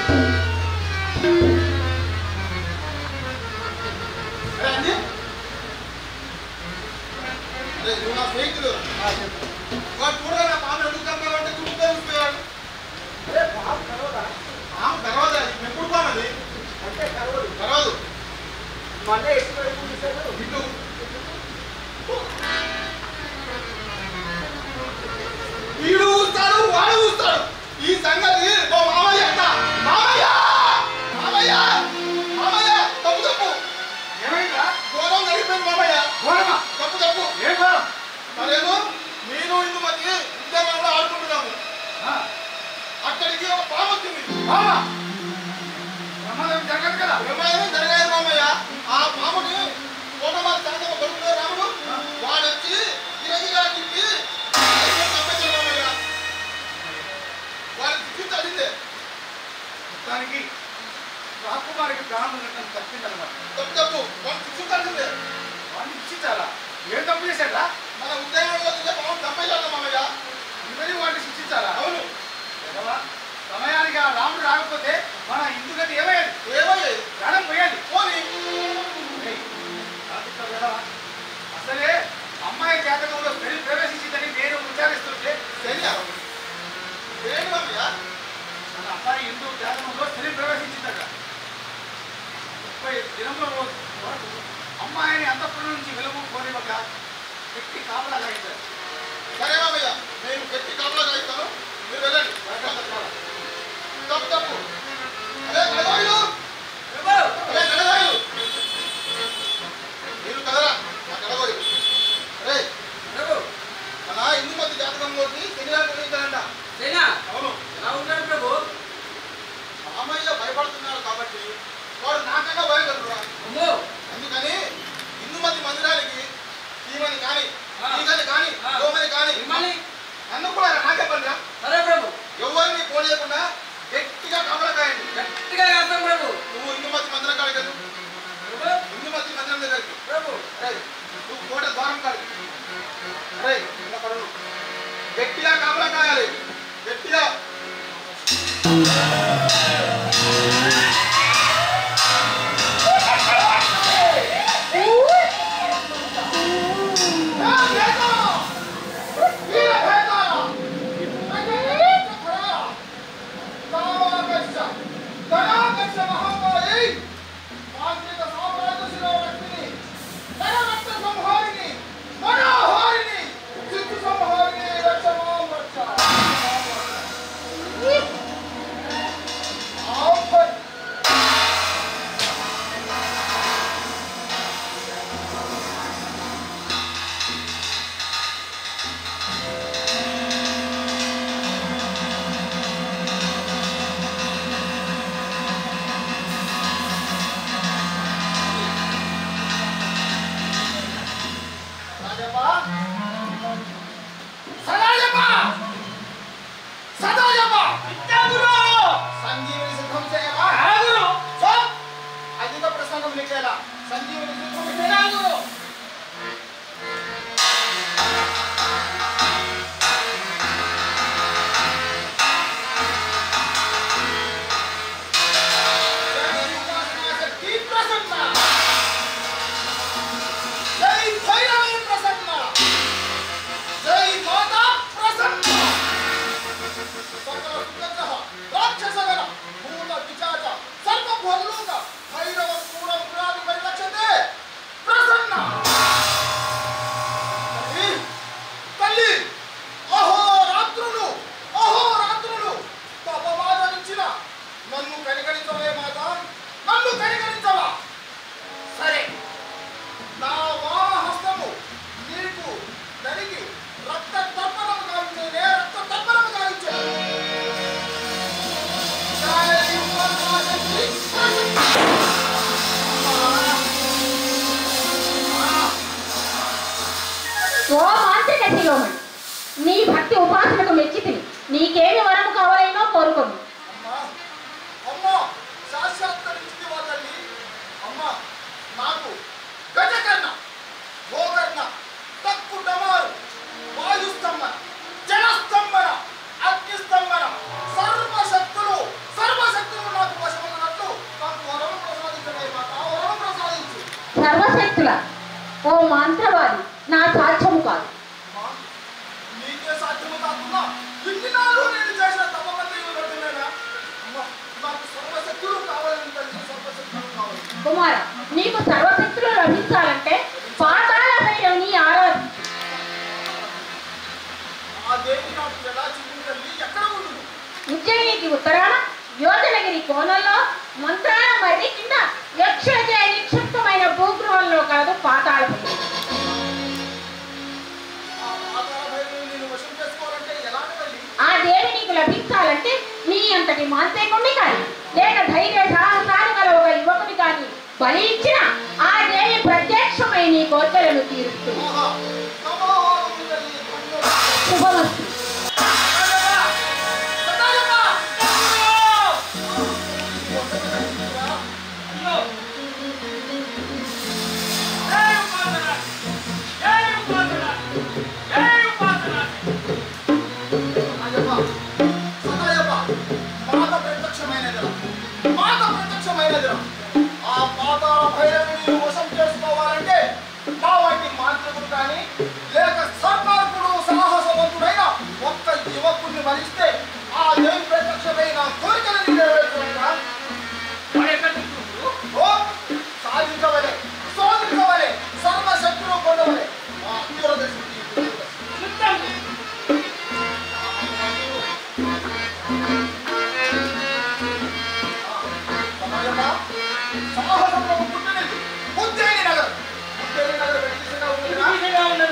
Speaker 7: అరే అండి అరే నువ్వు నా స్నేహితుడు వాడు కూడా నా పాము ఎందుకు చంపాలంటే చుట్టూ తెలిసిపోయాడు పాము తర్వాత ఎప్పుడు పాము అది తర్వాత ఇటు వీడు ఊస్తాడు వాడు ఊస్తాడు ఈ సంగతి మా మామయ్య
Speaker 4: మొత్తానికి రాకుమారికి ప్రాణం ఉన్నట్టు తప్పిందనమాట
Speaker 7: తప్పు తప్పు వాళ్ళు శిక్షించాల్సిందే
Speaker 4: వాడిని శిక్షించాలా ఏం తప్పు చేశాడా
Speaker 7: మన ఉద్యోగంలో చూసే పవన్ చంపేయాలి మామయ్య
Speaker 4: ఇవన్నీ వాడిని శిక్షించాలా
Speaker 7: అవును
Speaker 4: ఎడవా? సమయానికి ఆ రాముడు రాకపోతే మన ఇందుగతి ఏమయ్యేది
Speaker 7: ఏమయ్యే
Speaker 4: ప్రాణం పోయేది
Speaker 7: పోనీ
Speaker 4: ఏయ్, రాకుమార్ ఎడవా? అసలే అమ్మాయి జాతకంలో పెళ్లి ప్రవేశించిందని నేను విచారిస్తుంటే
Speaker 7: సరియా ఏంటి మామయ్య
Speaker 4: మన అమ్మాయి హిందూ జాతకంలో స్త్రీ ప్రవేశించిందట ముప్పై దినంలో వరకు అమ్మాయిని అంతఃపురం నుంచి వెలుగు కోరివక వ్యక్తి కాపలా లాగించారు
Speaker 7: సరే మామయ్య నేను గట్టి కాపలాగా ఇస్తాను మీరు వెళ్ళండి తప్పు తప్పు అరే కడవాయిలు అరే కడవాయిలు మీరు కదరా నా కడవాయిలు అరే మన హిందూ మధ్య జాతకంలోకి శనివారం నిర్ణయించాలంట అవును రామయ్య భయపడుతున్నాడు కాబట్టి వాడు నాకన్నా భయపడుతున్నా అందుకని హిందూ మధ్య మందిరానికి ఈమెని కానీ ఈగని కానీ గోమని కానీ నన్ను కూడా నాకే పనిరా ఎవరిని పోనీయకుండా గట్టిగా కమలకాయండి నువ్వు హిందూ మధ్య మందిరం కాడికి వెళ్ళు. హిందూ మధ్య మందిరం దగ్గరికి అరే నువ్వు కోట ద్వారం కాడికి అరే ఇలా పడు గట్టిగా కమలం కాయాలి గట్టిగా సంజీవుని సిద్ధం చేయవా స్టాప్! అధిక ప్రసంగం నికేలా సంజీవుని సిద్ధం చేయాలి జై ఉపాసనా శక్తి ప్రసన్న జై భైరవి ప్రసన్న జై మాతా ప్రసన్న సకల సుగంధ రాక్షసగణ భూత పిశాచ సర్వభోగలోక భైరవ క్రూర పురాది పరిరక్షతే ప్రసన్న తల్లి, తల్లి అహో రాత్రులు అహో రాత్రులు పాపమాదరించిన నన్ను కనికరించవే మాత నన్ను కనికరించవా సరే నా వాహస్తము నీకు నరిగి రక్త తర్పణము గావించేనే రక్త తర్పణము గావించే
Speaker 6: ఓ మాంత్రిక శిరోమణి నీ భక్తి ఉపాసనకు మెచ్చితిని నీకేమి వరము కావాలైనో కోరుకోము
Speaker 7: అమ్మా అమ్మా శాశ్వతరించింది వా తల్లి అమ్మా నాకు గజకర్ణ గోకర్ణ తక్కు డమారు వాయుస్తంభన జలస్తంభన అగ్నిస్తంభన సర్వశక్తులు సర్వశక్తులు నాకు వశమన్నట్లు నాకు వరం ప్రసాదించడే మాత వరం ప్రసాదించు
Speaker 6: సర్వశక్తుల ఓ మంత్రవాది నా సాధ్యము కాదు
Speaker 7: అమ్మా నీకే సాధ్యము కాకుండా ఇన్ని నాళ్ళు నేను చేసిన తప్పకుండా ఇవ్వబడుతున్నానా అమ్మా నాకు సర్వశక్తులు కావాలని తల్లి సర్వశక్తులు కావాలి
Speaker 6: కుమార నీకు సర్వశక్తులు లభించాలంటే పాతాళ భైరవుని ఆరాధి
Speaker 7: ఆ దేవి నాకు ఎలా చూపించండి ఎక్కడ ఉండును
Speaker 6: ఉజ్జయినికి ఉత్తరాన యోజనగిరి కోణంలో మంత్రాల మర్రి కింద యక్షజ నిక్షిప్తమైన భూగృహంలో కలదు పాతాళ భైరవి
Speaker 7: ఆ ఆధార భైరవుని నేను వశం చేసుకోవాలంటే ఎలాంటి తల్లి
Speaker 6: ఆ దేవి నీకు లభించాలంటే నీ అంతటి మాంత్రికుణ్ణి కానీ లేక ధైర్య సాహసాలు గల ఒక యువకుని కానీ బలి ఇచ్చిన ఆ దేవి ప్రత్యక్షమై నీ కోరికలను తీరుస్తుంది
Speaker 7: ఆహా నమోహం తల్లి ధన్యవాదాలు.
Speaker 6: శుభమస్తు
Speaker 7: సదాశివ! సదాశివ!
Speaker 5: సాహసంలో పుట్టినది ఉజ్జయిని నగరం ఉజ్జయిని నగరం ఎట్టిసగా ఉన్నదిరా?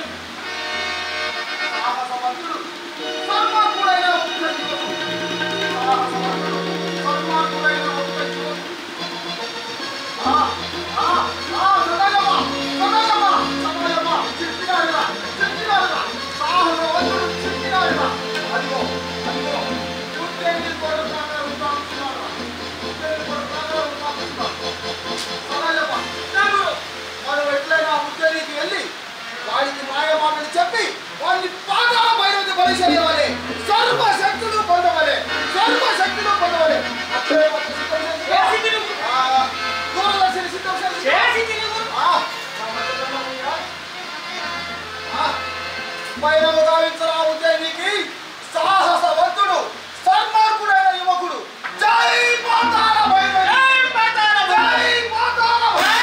Speaker 5: సాహసవంతుడు సన్మార్గుడైన ఒక్క యువకుడు. సాహసవంతుడు సన్మార్గుడైన ఒక్క యువకుడు. ఆ, ఆ, ఆ, సదాయమ్మ, సదాయమ్మ, సదాయమ్మ, చిక్కినాడురా, చిక్కినాడురా. సాహసవంతుడు చిక్కినాడురా. అదిగో, అదిగో, ఉజ్జయిని కొరకాగా ఉద్దాముతున్నాడురా. ఉజ్జయిని కొరకాగా ఉద్దాముతున్నాడు. సదాయమ్మ, దేవుడు, మనం ఎట్లయినా ఉజ్జయినికి వెళ్ళి వాడికి మాయమాటలు చెప్పి వాడిని పాదాల భైరవతి పరిశీలివ్వాలి సర్వ శక్తులు పొందవలే సర్వ శక్తులు పొందవలే అక్షయ పత్ర సిద్ధం చేసి- ఆ, దూరదర్శిని సిద్ధం చేసి- ఆ, నమ్మకమయ్యా. ఆ, భైరవ గావించరా ఉజ్జయినికి సాహసవంతుడు సన్మార్గుడైన యువకుడు జై పాతాళ భైరవి జై పాతాళ జై పాతాళ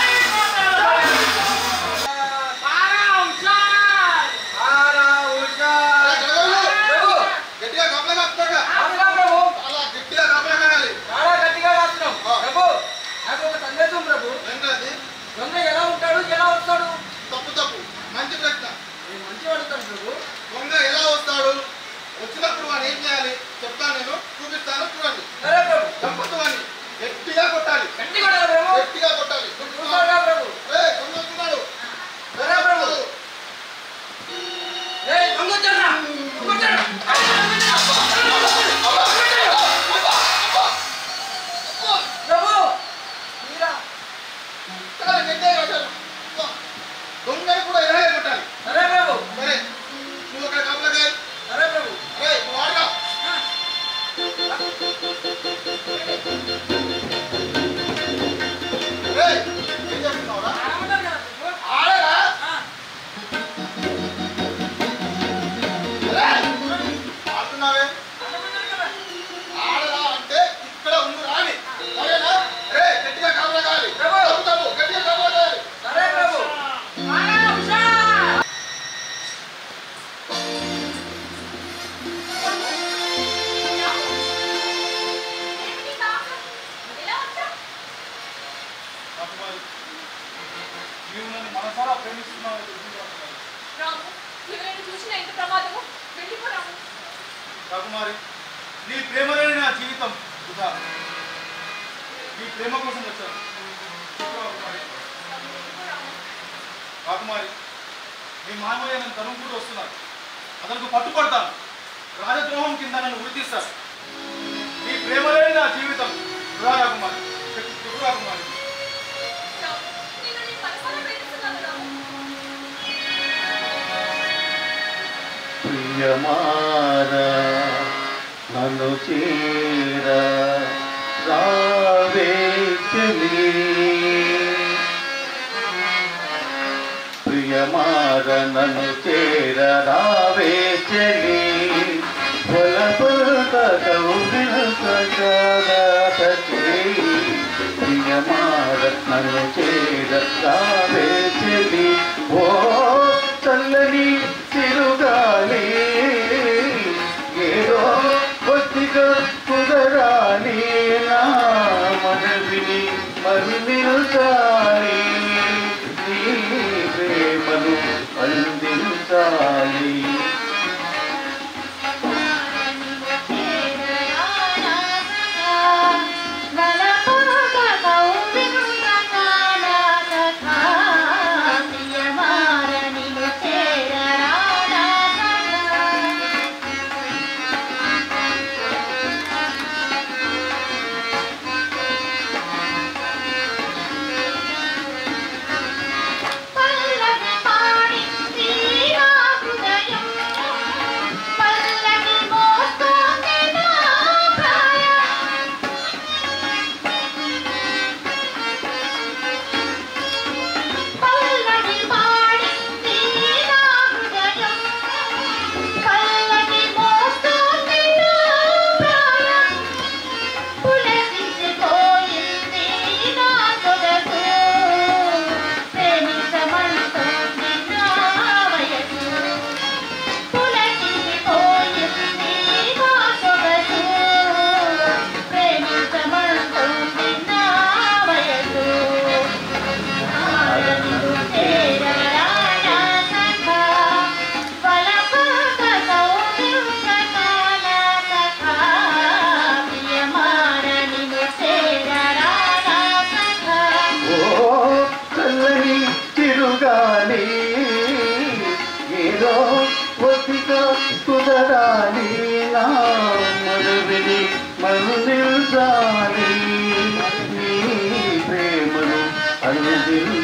Speaker 7: గట్టిగా కపలగా వస్తాగా అలా గట్టిగా కపలగా కావాలి
Speaker 5: చాలా గట్టిగా రాస్తున్నాం
Speaker 7: ఆ.
Speaker 5: ప్రభు నాకు ఒక సందేశం ప్రభు
Speaker 7: ఏంటది
Speaker 5: దొంగ ఎలా ఉంటాడు ఎలా వస్తాడు
Speaker 7: తప్పు తప్పు మంచి ప్రశ్న
Speaker 5: నేను మంచి వాడుతాను ప్రభు
Speaker 7: దొంగ ఎలా వస్తాడు వచ్చినప్పుడు వాడు ఏం చేయాలి చెప్తాను నేను చూపిస్తాను చూడండి
Speaker 5: సరే ప్రభు
Speaker 7: చంపొద్దు వాడిని గట్టిగా కొట్టాలి
Speaker 5: గట్టి కొట్టాలి ప్రభు
Speaker 7: గట్టిగా కొట్టాలి
Speaker 5: చూస్తాడుగా ప్రభు
Speaker 7: ఏయ్, దొంగ వస్తున్నాడు.
Speaker 5: సరే ప్రభు ఏయ్ దొంగ వచ్చాడురా. దొంగ వచ్చాడు. ప్రభు మీరా
Speaker 7: చాలా గట్టిగా కొట్టాలి. దొంగని కూడా ఇలాగే కొట్టాలి
Speaker 5: సరే ప్రభు
Speaker 7: సరే నువ్వు అక్కడ కపలగా
Speaker 5: సరే ప్రభు
Speaker 7: ఏయ్, నువ్వు ఆడగా ఏయ్, ఏం చేస్తున్నావురా?
Speaker 5: ఆడమంటారు కదా ప్రభు
Speaker 7: ఆడరా
Speaker 5: ఆ.
Speaker 7: ఏయ్, ఆడుతున్నావే
Speaker 5: ఆడమంటారు కదా
Speaker 7: ఆడరా అంటే ఇక్కడ ఉంది రాని సరేనా రే గట్టిగా కాపలా కావాలి
Speaker 5: ప్రభు.
Speaker 7: తప్పు తప్పు గట్టిగా కాపలా కావాలి
Speaker 5: సరే ప్రభు
Speaker 4: రాకుమారి నీవు నన్ను మనసారా ప్రేమిస్తున్నావు
Speaker 9: రాము ఎవరైనా చూసినా ఎంత ప్రమాదము వెళ్ళిపోరాము
Speaker 4: రాకుమారి నీ ప్రేమలేని నా జీవితం వృధా నీ ప్రేమ కోసం వచ్చాను చెప్పు రాకుమారి రాకుమారి నీ మామయ్య నన్ను తరుముకుంటూ వస్తున్నారు అతనికి పట్టుపడతాను రాజద్రోహం కింద నన్ను ఉరితీస్తాను నీ ప్రేమలేని నా జీవితం వృధా రాకుమారి చెప్పు చెప్పు రాకుమారి
Speaker 9: రాము నేను నీ మనసారా ప్రేమిస్తున్నాను రాము
Speaker 8: ప్రియమారా నన్ను చేర రావే చెలి ప్రియమార నన్ను చేర రావే చెలి పొలపులత కౌగిల ప్రియమార నన్ను చేర రావే చెలి ఓ చల్లని తిరుగాలి ఏదో కొద్దిగా కుదరాలి నా మనవిని మరిమిల్చాలి నీ ప్రేమను అందించాలి
Speaker 10: పల్లవి పాడి శ్రీరాహృదయ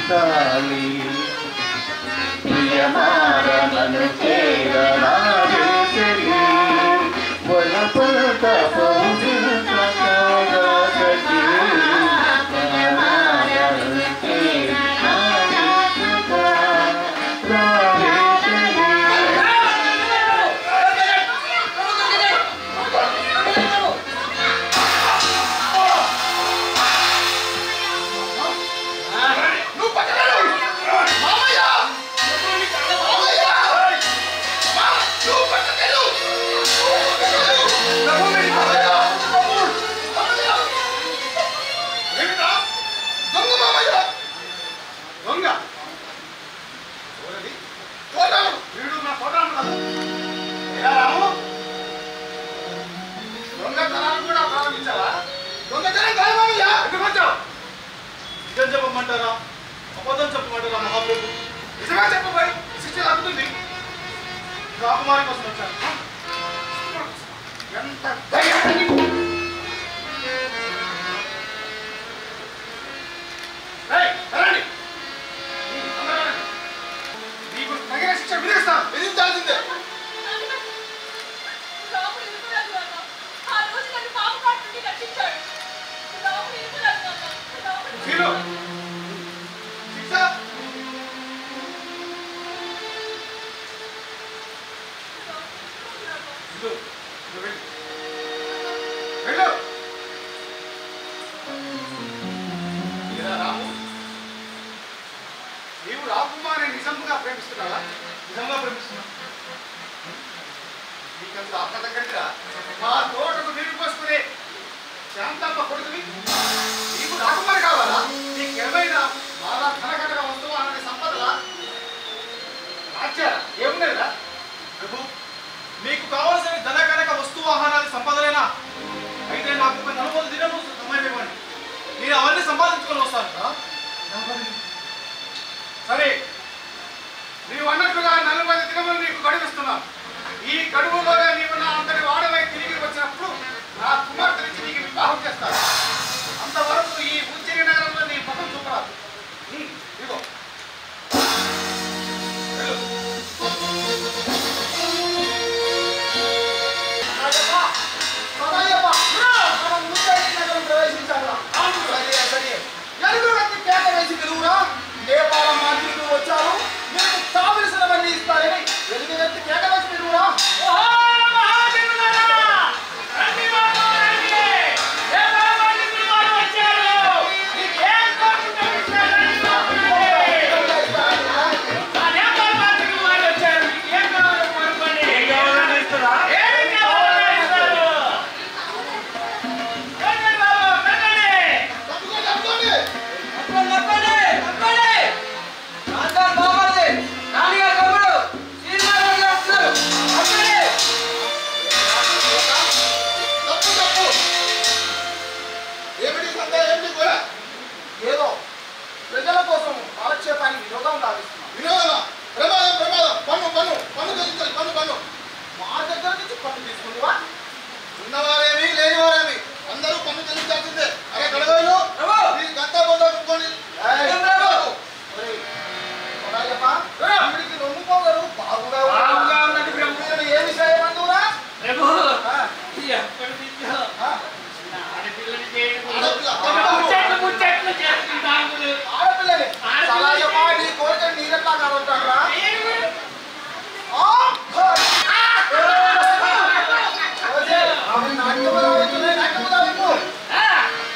Speaker 8: చాలి ప్రియమారనను చేరనాడే చెలి వనపలత పౌజిత కాగా సఖి ప్రియమారనను చేరనాడే రావే చెలి
Speaker 7: నువ్వు పక్కకెళ్ళు. మామయ్య! మామయ్య! మా, నువ్వు పక్కకెళ్ళు. మామయ్య! మామయ్య!
Speaker 4: ఏమిటా
Speaker 7: దొంగ మామయ్య!
Speaker 4: దొంగ ఎవరది?
Speaker 7: పోరాడు.
Speaker 4: వీడు నా సోదరుడు కాదు. ఎలా రాము దొంగతనాన్ని కూడా ప్రారంభించావా
Speaker 7: దొంగతనం కాదు మామయ్య.
Speaker 4: ఎందుకు వచ్చావు నిజం చెప్పమంటారా అబద్ధం చెప్పమంటారా మహాప్రభు నిజంగా చెప్పబోయి శిక్ష తగ్గుతుంది రాకుమారి కోసం వచ్చాను ఎంత ధైర్యం నీకు? ఏయ్, రండి. అందరూ రండి. నీకు తగిన శిక్ష విధిస్తాను
Speaker 7: విధించాల్సిందే.
Speaker 9: రాముడు ఇరుకురాజు అన్న. ఆ రోజు నన్ను పాము కాటు నుండి రక్షించాడు. రాముడు ఇరుకురాజు అన్న. రాముడు
Speaker 4: శీలు శిక్ష శీలు, నువ్వు వెళ్ళు. వెళ్ళు. ఏరా రాము నీవు రాకుమారి నిజంగా ప్రేమిస్తున్నావా నిజంగా ప్రేమిస్తున్నావు నీకంత అర్థత కంటే మా తోటకు నీరు పోసుకునే శాంతమ్మ కొడుకుని నీకు రాకుమారి కావాలా నీకు ఏమైనా బాగా ధనకటక వస్తువు అనే సంపదలా రాజ్యాల ఏమున్నదా ప్రభు మీకు కావలసిన ధనకనక వస్తు వాహనాలు సంపదలేనా అయితే నాకు ఒక నలభై దినము సమయం ఇవ్వండి నేను అవన్నీ సంపాదించుకొని వస్తాను ఆ? సరే నీవు అన్నట్లుగా నలభై దినములు నీకు గడువిస్తున్నాను ఈ గడువులోనే నీవు నా అంతటి వాడవై తిరిగి వచ్చినప్పుడు నా కుమార్తెనిచ్చి నీకు వివాహం చేస్తాను అంతవరకు ఈ ఉజ్జయిని నగరంలో నీ ముఖం చూపరాదు ఉమ్, ఇదిగో వెళ్ళు.
Speaker 7: సదాయప్ప, సదాయప్ప, మనం ఉజ్జయిని నగరం ప్రవేశించాలా? సరే, సరే. ఎలుగురు వ్యక్తి కేక వేసి పిలువురా. నేపాల మాంత్రికులు వచ్చారు మీకు కావలసినవన్నీ ఇస్తారని ఎలుగు వ్యక్తి కేక వేసి పిలువురా. తప్పుకోండి, తప్పుకోండి. తప్పు, తప్పు. ఏమిటి సందేహం ఏమిటి కూడా ఏదో ప్రజల కోసం కాలక్షేపానికి వినోదం లాగిస్తున్నాం వినోదమా ప్రమాదం ప్రమాదం పన్ను పన్ను పన్ను చెల్లించాలి పన్ను పన్ను మా దగ్గర నుంచి పన్ను తీసుకుందివా ఉన్నవారేమి లేనివారేమి అందరూ పన్ను చెల్లించాల్సిందే అరే గడవలు ఈ గంట బొంద పెట్టుకోండి రొమ్ముకోగరు బాగుగా ఉన్నారు. ఏ విషయం అందురా ఆడపిల్లని సలాయమా నీ కోరిక నీరెట్లా కాదంటారా నాట్యము దావిస్తున్నాయి నాట్యము దావింపు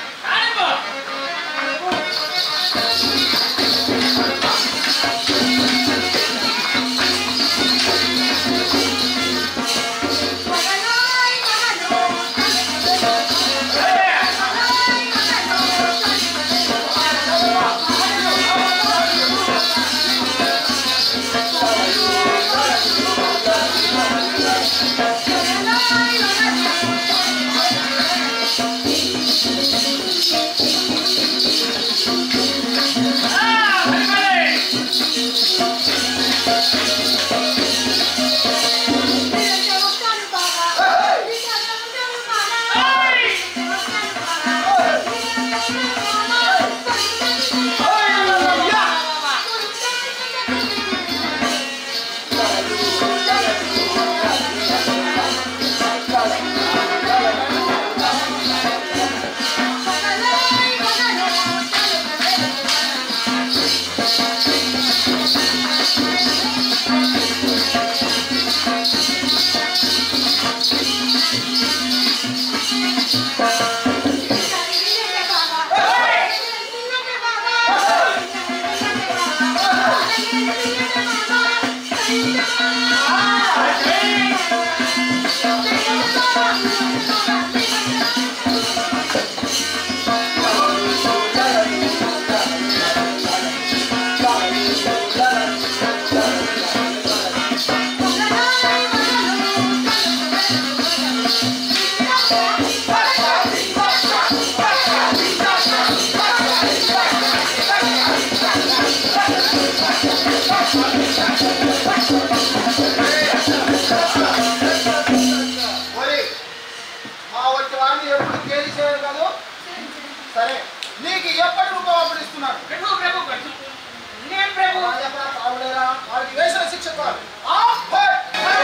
Speaker 5: ఒరేయ్, మా వచ్చే వాడిని ఎప్పుడు కేలి చేయరు కాదు సరే నీకు ఎప్పటి రూపాయి అప్పుడు ఇస్తున్నాడు
Speaker 6: ప్రభు ప్రభు ప్రభు నేను ప్రభు
Speaker 5: రాజప్ప, కావులేరా, వాడికి వేసిన శిక్ష కాదు ఆ, ఫట్!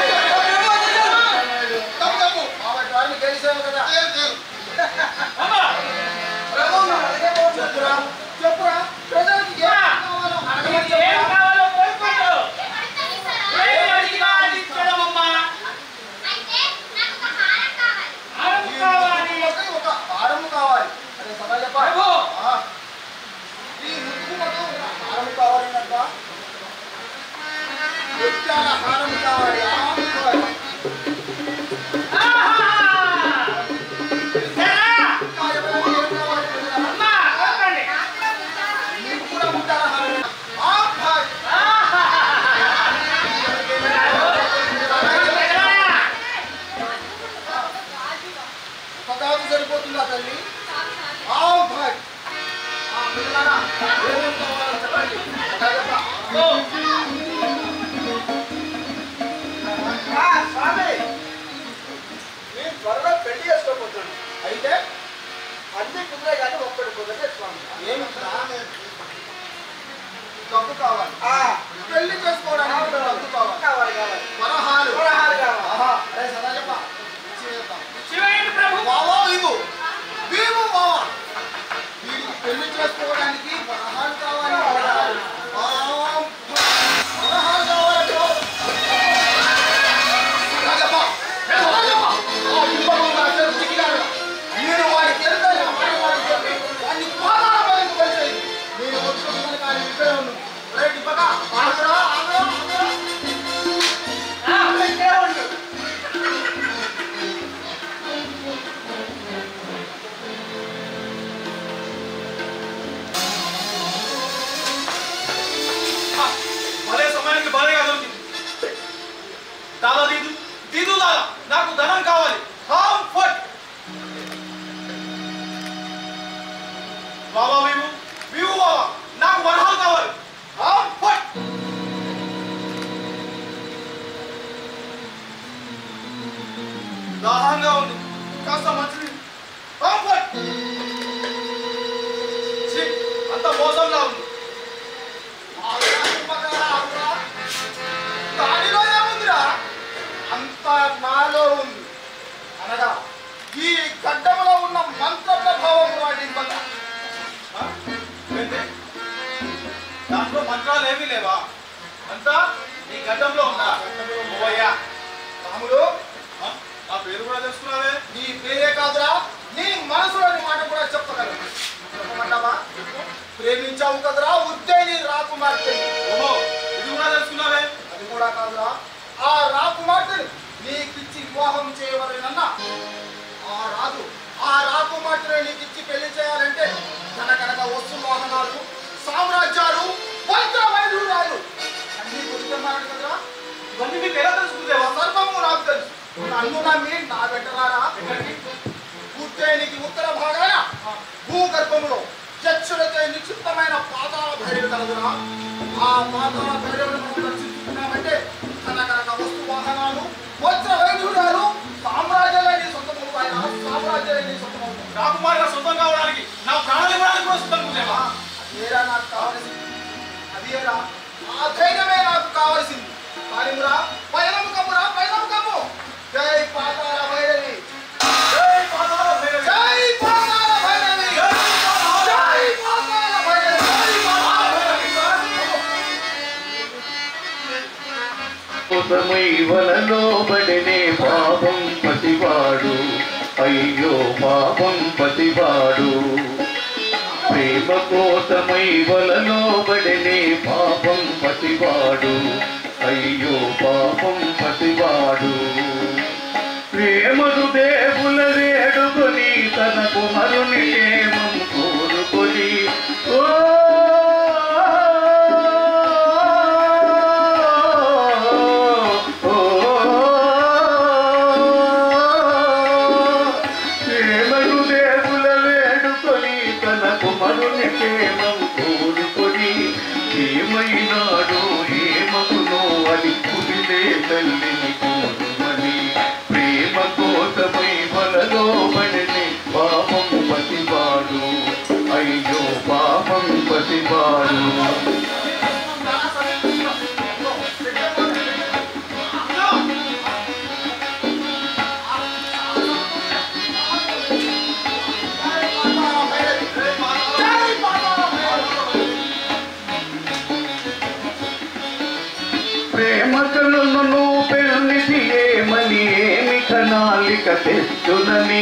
Speaker 5: తప్పు, తప్పు. మా వచ్చే వాడిని కేలి చేయరు కదా
Speaker 6: అమ్మా
Speaker 5: చెప్పురా చెప్పురా ప్రజలకి ఏం కావాలో అడగమని
Speaker 6: ఏం
Speaker 5: చెప్పురా.
Speaker 6: కావాలో కోరుకుంటూ ఏం అడిగినా అది ఇచ్చడమమ్మా ఆరం కావాలి
Speaker 5: ఒకే ఒక హారము కావాలి అదే సదా చెప్ప
Speaker 6: ప్రభు.
Speaker 5: ఆ. ఈ ముట్టుకున్నట్టు ఒక హారము కావాలన్నట్ట ముత్యాల హారము కావాలి ఆ, కావాలి.
Speaker 6: ఆహా! సరే
Speaker 5: ఇంకా ఎవరైనా ఏం కావాలి ప్రజలారా?
Speaker 6: అమ్మా చెప్పండి
Speaker 5: నీకు కూడా ముత్యాల హారమే. ఆ, భాయ్.
Speaker 6: ఆహా!
Speaker 5: ఒక కాదు సరిపోతుందా తల్లి ఆ, భాయ్. ఆ, పిల్లలారా, ఏమేం కావాలో చెప్పండి సదా చెప్ప. ఆ, స్వామి నేను త్వరలో పెళ్లి చేసుకోబోతున్నాను అయితే అన్ని కుదిరే కానీ ఒక్కటి కుదరదే స్వామి ఏమిట్రా డబ్బు కావాలి పెళ్లి చేసుకోవడానికి డబ్బు కావాలి కావాలి కావాలి వరహాలు వరహాలు కావాలి ఆహా అరే సదా చెప్ప ఇచ్చేద్దాం.
Speaker 6: శివయ్య ప్రభు
Speaker 5: బావా వీవు వీవు బావా వీడికి పెళ్లి చేసుకోవడానికి వరహాలు కావాలి వరహాలు ఆ, వరహాలు కావాలి రాజప్ప, రాజప్ప, ఆ ఇంపము రాజు చిక్కినాడు. నేను వాడికి ఎంత మాట వాడికి చెప్పి వాడిని పాదాల పైకి పడిచేయి. నేను వచ్చుకున్నాను కానీ ఇక్కడే ఉన్నాను. రేయ్ దిబ్బక, ఆగురా, ఆగురా, ఆగురా.
Speaker 6: ఆ, ఇక్కడే ఉండు.
Speaker 4: ఆ, భలే సమయానికి భలేగా దొరికింది దాదా దీదు దీదు దాదా నాకు ధనం కావాలి హామ్ ఫట్ బాబా వివు వివు బాబా నాకు వరహాలు కావాలి హామ్ ఫట్ దాహంగా ఉంది కాస్త మంచిది హామ్ ఫట్ ఛీ, అంత మోసంగా ఉంది
Speaker 5: ఆగురా, దిబ్బక, ఆగురా. దానిలో ఏముందిరా అంత నాలో ఉంది అనగా ఈ గడ్డములో ఉన్న మంత్ర ప్రభావం వాడి దిబ్బక.
Speaker 4: ఆ? ఏంటి? దాంట్లో మంత్రాలు ఏమీ లేవా అంతా నీ గడ్డంలో ఉందా ఓయ్యా
Speaker 5: రాముడు
Speaker 4: ఆ? నా పేరు కూడా తెలుసుకున్నావే
Speaker 5: నీ పేరే కాదురా నీ మనసులోని మాట కూడా చెప్పగలరు చెప్పమంటావా ప్రేమించావు కదరా ఉజ్జయిని రాకుమార్తె
Speaker 4: ఓహో ఇది కూడా తెలుసుకున్నావే
Speaker 5: అది కూడా కాదురా ఆ రాకుమార్తెని నీకిచ్చి వివాహం చేయవలనన్నా ఆ రాజు ఆ రాకుమార్తెని నీకిచ్చి పెళ్లి చేయాలంటే కనకనక వస్తు వాహనాలు సామ్రాజ్యాలు వైద్య వైద్యురాలు అన్ని కొడుతున్నాడు కదరా
Speaker 4: ఇవన్నీ మీకు ఎలా తెలుసుకుందేవా
Speaker 5: సర్వము నాకు తెలుసు నన్ను నమ్మి నా వెంటరారా ఉజ్జయినికి ఉత్తర భాగాన భూగర్భంలో చచ్చులతో నిక్షిప్తమైన పాతాళ భైరవి కలదురా ఆ పాతాళ భైరవుని మనం దర్శించుకున్నామంటే కనకనక వస్తు వాహనాలు వజ్ర వైద్యురాలు సామ్రాజ్యాలన్నీ సొంతమవుతాయి సామ్రాజ్యాలన్నీ సొంతమవుతాయి
Speaker 4: రాకుమారిగా సొంతం కావడానికి నా ప్రాణాలు ఇవ్వడానికి కూడా సిద్ధం ఉందేవా
Speaker 5: అదేరా నాకు కావలసింది అదేరా ఆ ధైర్యమే నాకు కావలసింది కానిమురా పయనము కమ్మురా పయనము కమ్ము జై పాతాళ భైరవి
Speaker 4: జై పాతాళ భైరవి.
Speaker 5: జై పాతాళ భైరవి జై పాతాళ భైరవి జై పాతాళ భైరవి
Speaker 8: కోసమై వలలో పడినే పాపం పసివాడు అయ్యో పాపం పసివాడు ప్రేమ కోసమై వలలో పడినే పాపం పసివాడు అయ్యో పాపం పసివాడు ప్రేమను దేవుల వేడుకొని తన కుమరుని క్షేమం కోరుకొని ఓ ప్రేమను దేవుల వేడుకొని తల్లిని కోరుమని ప్రేమ కోసమై వలలో పడిని పాపం పసివాడు అయ్యో పాపం పసివాడు ప్రేమ కనులను పెళ్ళిది ఏమని ఏమి కనాలిక తెచ్చునని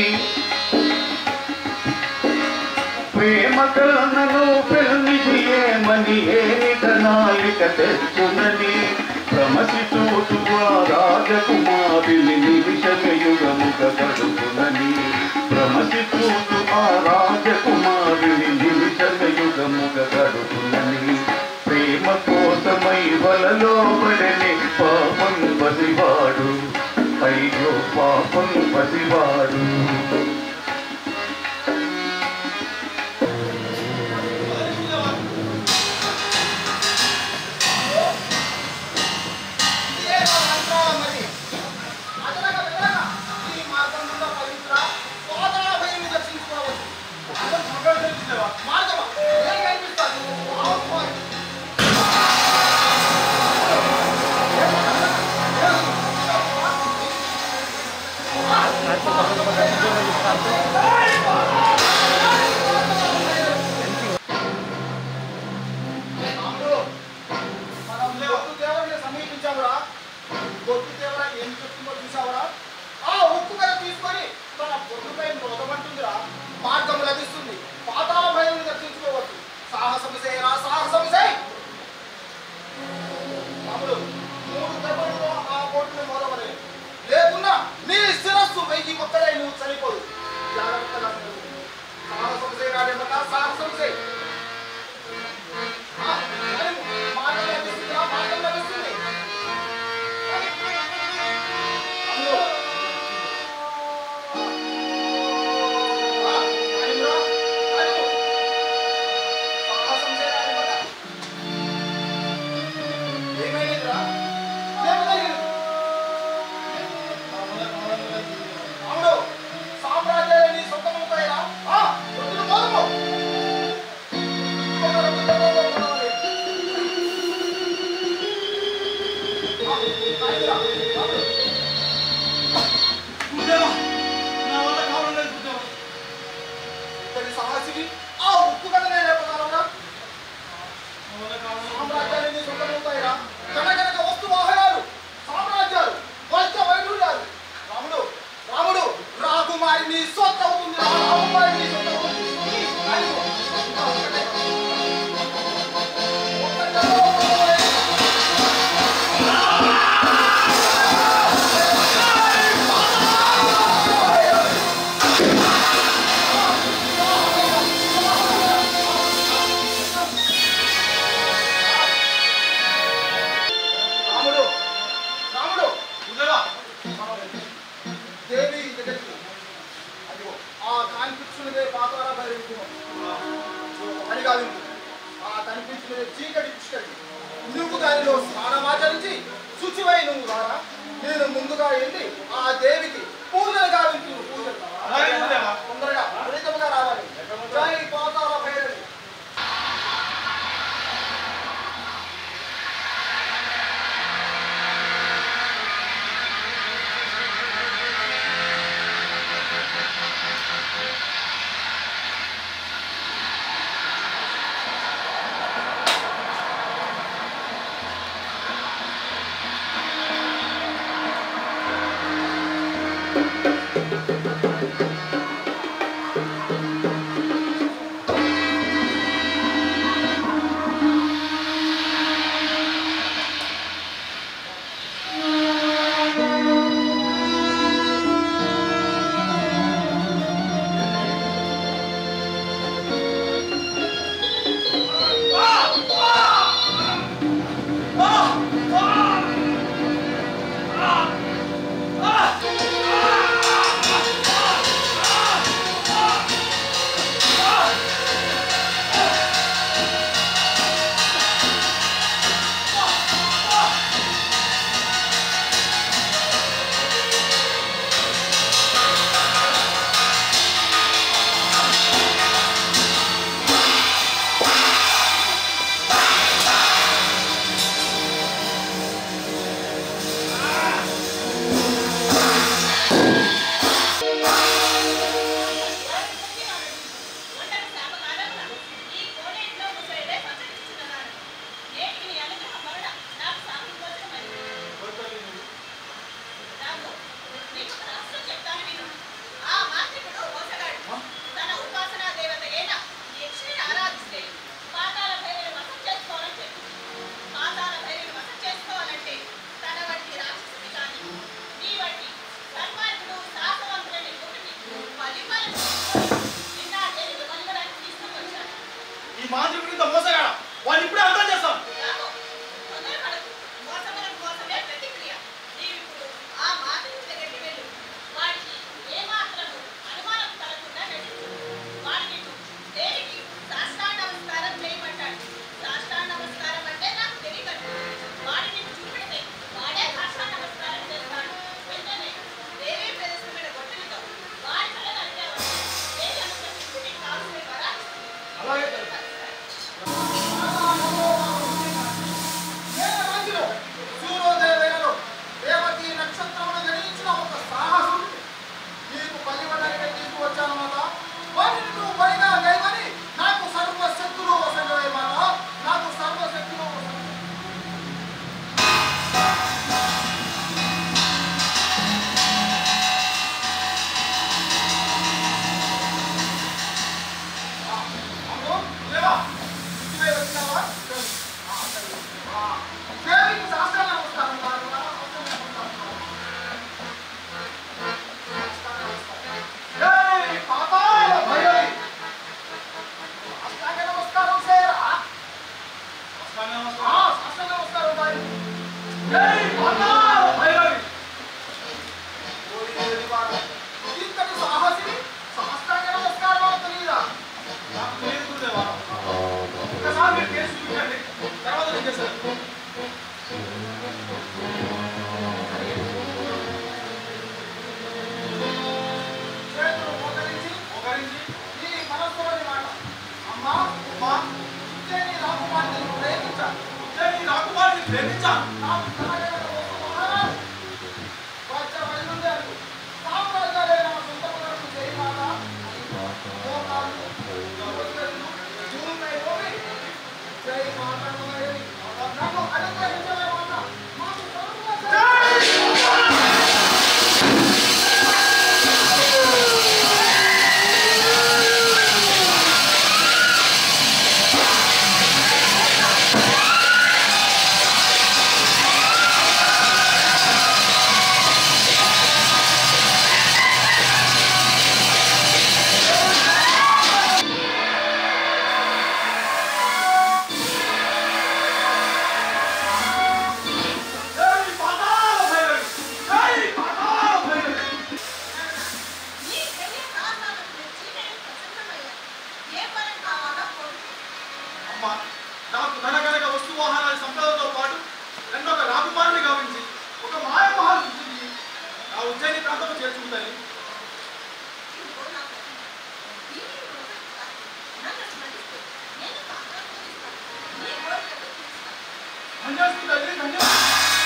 Speaker 8: ప్రేమ కనులను పెళ్ళిది ఏమని ఏమి కనాలిక తెచ్చునని భ్రమసి చూసు ఆ రాజకుమారిని నిమిషమయుగముగ గడుపునని భ్రమసి చూసు ఆ రాజకుమారిని నిమిషమయుగముగ గడుపునని ప్రేమ కోసమై వలలో పడని పాపం పసివాడు అయ్యో పాపం పసివాడు
Speaker 5: సమీపించావురా గొప్ప దేవరా ఏం చెప్తుందో చూసావురా ఆ ఉప్పు కథ తీసుకొని తన బొట్టుపై మృగమంటుందిరా మార్గం లభిస్తుంది పాతాళ భయం దర్శించుకోవచ్చు సాహసం చేయరా సాహసం చేయి తమ్ముడు మూడు దెబ్బలతో ఆ బొట్టుని మోదవలే లేకున్నా నీ శిరస్సు వెయ్యి మొక్కలై నువ్వు చనిపోదు జాగ్రత్తగా ఉండు. సాహసం చేయరా డెమ్మక సాహసం చేయి ఆ, మరి మార్గం లభిస్తుందిరా మార్గం లభిస్తుంది తమ్ముడు
Speaker 4: గురుదేవా నా వల్ల కావడం లేదు గురుదేవా
Speaker 5: సాహసివి ఆ ఉప్పు కథనే లేపగలరా
Speaker 4: నా వల్ల కావడం లేదు
Speaker 5: సామ్రాజ్యాలన్నీ సొంతమవుతాయిరా కనకనక వస్తు వాహనాలు సామ్రాజ్యాలు వైద్య వైద్యులు రాముడు రాముడు రాకుమారి నీ సొంత అవుతుంది రా, రాకుమారి నీ సొంత అవుతుంది కానీ రాముడు రాముడు
Speaker 4: గురుదేవా
Speaker 5: దేవి దగ్గరికి అదిగో ఆ కనిపించినదే పాతాల భైరవికుమం అని కాదు ఆ కనిపించినదే చీకటి పుష్కరి నువ్వు దానిలో స్నానమాచరించి శుచివై నువ్వు రారా నేను ముందుగా వెళ్ళి ఆ దేవికి పూజలు గావించు పూజలు
Speaker 4: అలాగే గురుదేవా.
Speaker 5: తొందరగా ఫలితముగా రావాలి జై పాతాల భైరవి
Speaker 8: ఆ
Speaker 4: ఈ మాంత్రికుడు ఇంత మోసగాడ వాడిని ఇప్పుడే అర్థం చేస్తాం
Speaker 6: రాము, తొందరపడకు. మోసములకు మోసమే ప్రతిక్రియ. నీవిప్పుడు ఆ మాటను దగ్గరికి వెళ్ళు. వాడికి ఏమాత్రము అనుమానం కలగకుండా నటించు. వాడు నిన్ను దేనికి సాష్టాంగ నమస్కారం చేయమంటాడు. సాష్టాంగ నమస్కారం అంటే నాకు తెలియదు. వాడు నిన్ను చూపెడితే వాడే సాష్టాంగ నమస్కారం చేస్తాడు. వెంటనే దేవీ ప్రదర్శనమైన గొడ్డలితో వాడి తల నరికేవాడు. దేవి అనుగ్రహించి నీకు కావలసిన వరాలు ఇస్తుంది.
Speaker 4: అలాగే తల్లి.
Speaker 5: సూర్యోదయవేళలో రేవతి నక్షత్రమును గణించిన ఒక సాహసుడు నీకు బలివడానికి తీసుకువచ్చాను మాట వాటిని నువ్వు బలిగా గైవని నాకు సర్వశక్తులు వసంగవే మాట నాకు సర్వశక్తులు వసంగవే. ఆ, అమ్మో, లేవా? ఇటువే వచ్చినావా? ఆ, సరే. ఆ, దేవికి శాస్త్రాలు నమస్కారం కాదు, శాస్త్రాలు నమస్కారం. శాస్త్రాలు నమస్కారం. జై పాతాళ భైరవి. శాస్త్రాంగ నమస్కారం చేయరా?
Speaker 4: నమస్కారం,
Speaker 5: ఆ,
Speaker 4: నమస్కారం.
Speaker 5: శాస్త్రాంగ నమస్కారం కాదు. జై పాతాళ భైరవి. ఓరి దేవివాడా, ఇంతటి సాహసిని శాస్త్రాంగ నమస్కారం తెలియదా
Speaker 4: నాకు తెలియదు గురుదేవా. ఒక్కసారి మీరు కేసు చూపించండి తర్వాత నేను చేస్తాను
Speaker 5: చేతులు మోకరించి
Speaker 4: ఒకరించి
Speaker 5: నీ మనస్సులోని మాట అమ్మా ఉమా ఇచ్చే నీ రాకుమార్తెను ప్రేమించాలి
Speaker 4: ఉజ్జయిని రాకుమారిని ప్రేమించాను
Speaker 5: నాకు కలగల ఒక మహారాజు. వచ్చే వైరుధ్యాలు సామ్రాజ్యాలైన సొంత పనులకు చేయి మాట. మోకాళ్ళు, గవ్వలు, భూమిపై పోయి, చేయి మాట్లాడమని నన్ను అనుగ్రహించవే మాట. మాకు సర్వ
Speaker 4: జై పాతాళ భైరవి జై పాతాళ భైరవి
Speaker 6: నీ తెలియ కారణాల గురించి నేను ప్రసన్నమయ్యాను. ఏ పని కావాలో కోరు.
Speaker 4: అమ్మ నాకు ధనగనక వస్తు వాహనాల సంపదతో పాటు నన్ను ఒక రాకుమారిని గావించి ఒక మాయమహాలు సృష్టించి ఆ ఉజ్జయిని ప్రాంతం చేర్చుకుంటాను
Speaker 6: ఇదిగో నా ప్రశ్న. దీనిని ఉపయోగించాలి. నన్ను స్మరిస్తూ నేను కారణం తీరుస్తాను. నీ కోరికలు తీరుస్తాను.
Speaker 4: ధన్యోస్మి తల్లి ధన్యోస్మి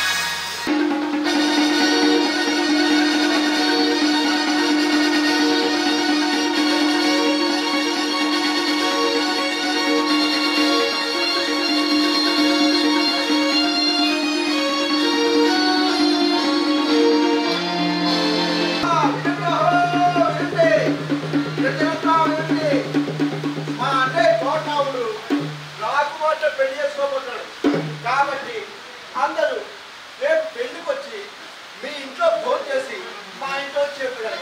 Speaker 5: మా అన్నయ్య కోటావుడు రాకుమార్తె పెళ్లి చేసుకోబోతున్నాడు కాబట్టి అందరూ రేపు పెళ్లికి వచ్చి మీ ఇంట్లో ఫోన్ చేసి మా ఇంట్లో చెప్పారు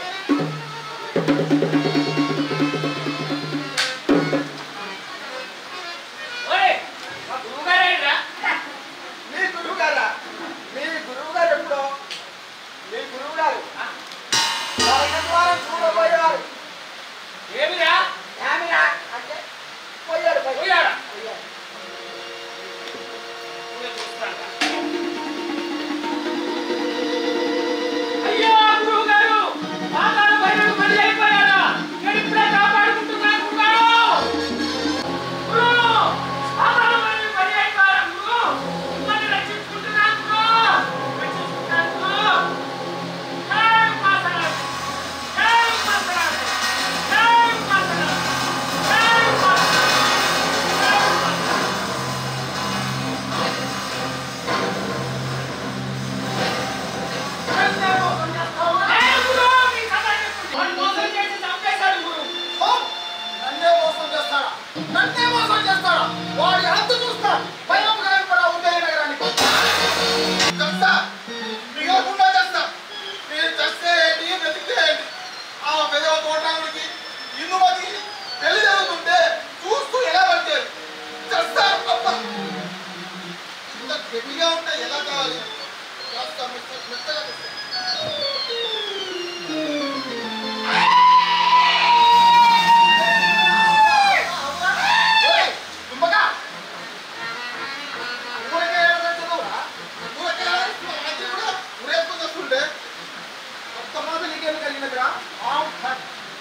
Speaker 5: మీ గురువు గారా మీ గురువు గారు ఎప్పుడో మీ గురువు గారు చూడబోయారు
Speaker 10: ఏమిరా
Speaker 5: ఏమిరా అంటే పోయాడు పోయాడు
Speaker 10: పోయాడా?
Speaker 5: పోయాడు
Speaker 10: అయ్యో గురువు గారు పాతాళ భైరవి మళ్ళీ అయిపోయాడా నేను ఇప్పుడే కాపాడుకుంటున్నాను గురుగారు గురు పాతాళ భైరవి మళ్ళీ అయిపోయారా గురు మిమ్మల్ని రక్షించుకుంటున్నాను గురు రక్షించుకుంటున్నాను గురు జై మాతరాజు జై మాతరాజు జై మాతరాజు జై మాతరాజు జై మాతరాజు ఏ గురు మీ కథ చెప్పండి వాడు మోసం చేసి చంపేశాడు గురు
Speaker 5: ఓ! నన్నే మోసం చేస్తాడా నన్నే మోసం చేస్తాడా వాడి అంతు చూస్తా భయం కూడా ఉదయ నగరానికి
Speaker 7: చేస్తా మిగలకుండా చేస్తా మీరు చేస్తే ఏంటి వెతికితే ఏంటి ఆ పెదవ కోటాముడికి ఇందుమతి పెళ్లి జరుగుతుంటే చూస్తూ ఎలా పడిచారు మెత్తగా తెస్తా. ఏయ్, దుంపగా. ఊరకే ఏమంటున్నావురా? ఊరకే ఏమంటున్నావు? మంచి కూడా ఊరేసుకొని వస్తుంటే కొత్త మాట నీకేమి కలిగినదిరా? ఆమ్ ఫట్.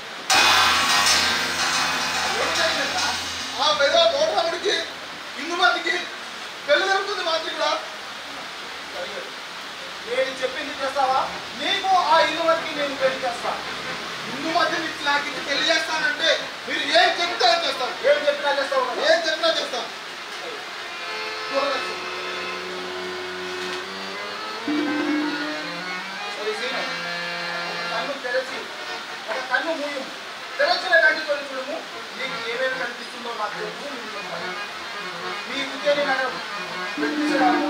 Speaker 7: ఏం జరిగిందిరా? ఆ పెద్ద తోటరాముడికి ఇందుమందికి పెళ్లి జరుగుతుంది మంచి కూడా జరిగేది. నేను చెప్పింది చేస్తావా నీకు ఆ ఇందుమతికి నేను పెళ్లి చేస్తాను ఇందు మధ్య ఇచ్చి నాకు ఇచ్చి పెళ్లి చేస్తానంటే మీరు ఏం చెప్తే అది చేస్తాను ఏం చెప్పినా చేస్తావు ఏం చెప్పినా చేస్తాను త్వరగా చెప్పు. సరే, సీను. ఒక కన్ను తెరచి ఒక కన్ను మూయము తెరచిన కంటితో చూడము నీకు ఏమేమి కనిపిస్తుందో నాకు చెప్పు నేను చెప్తాను. మీ ఉద్యోగి నగరం పెట్టించడాము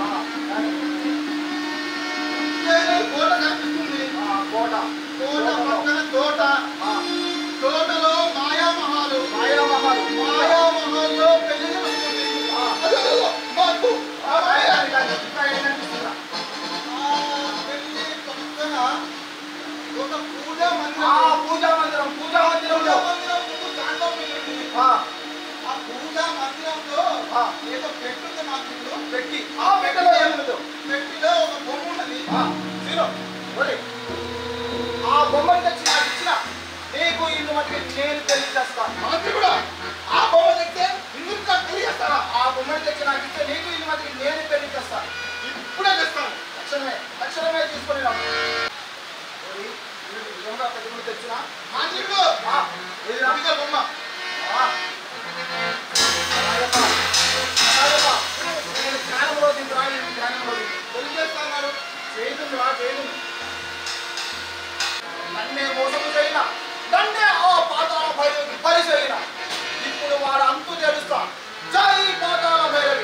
Speaker 7: కోట కనిపిస్తుంది కోట కోట పక్కన తోట తోటలో మాయామహాలు మాయామహాలు మాయామహాల్లో పెళ్లి జరుగుతుంది అదే మాకు ఆ మాయా కనిపిస్తుందా ఆ పెళ్లి పక్కన ఒక పూజా మందిరం ఆ పూజా మందిరం పూజా మందిరంలో మందిరం ముందు దాంట్లో పెళ్లి ఆ పూజా మందిరంలో ఏదో పెట్టుంది మాకు ఇప్పుడు పెట్టి ఆ పెట్టిలో ఏముండదు పెట్టిలో ఒక బొమ్మ ఉన్నది జీరో ఒరే ఆ బొమ్మని తెచ్చి నాకు ఇచ్చిన నీకు ఇల్లు మటుకు నేను పెళ్లి చేస్తాను మంత్రి కూడా ఆ బొమ్మ తెస్తే ఇందుకు నాకు పెళ్లి చేస్తారా ఆ బొమ్మని తెచ్చి నాకు ఇస్తే నీకు ఇల్లు మటుకు నేను పెళ్లి చేస్తాను ఇప్పుడే చేస్తాను తక్షణమే తక్షణమే తీసుకొని రా ఒరే, వీడు నిజంగా పెద్ద బొమ్మ తెచ్చిన మంత్రి ఇది రవిగా బొమ్మ ఆ. రాయప్ప, రాయప్ప, నేను ధ్యానంలో దింపు రాయి ధ్యానంలో దింపు. పెళ్లి చేస్తాను చేయదు రా చేయదు నన్నే మోసం చేయిన నన్నే ఆ పాతాళ భైరవికి పని చేయిన ఇప్పుడు వాడు అంతు తెలుస్తా జై పాతాళ భైరవి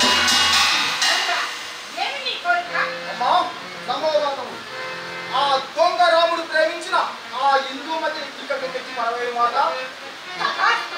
Speaker 6: ఏమి నీ కోరిక
Speaker 7: అమ్మా నమోదాతము ఆ దొంగ రాముడు ప్రేమించిన ఆ హిందూ మధ్య ఇక్కడికి తెచ్చి పడవేయ మాట
Speaker 6: తథాస్తు.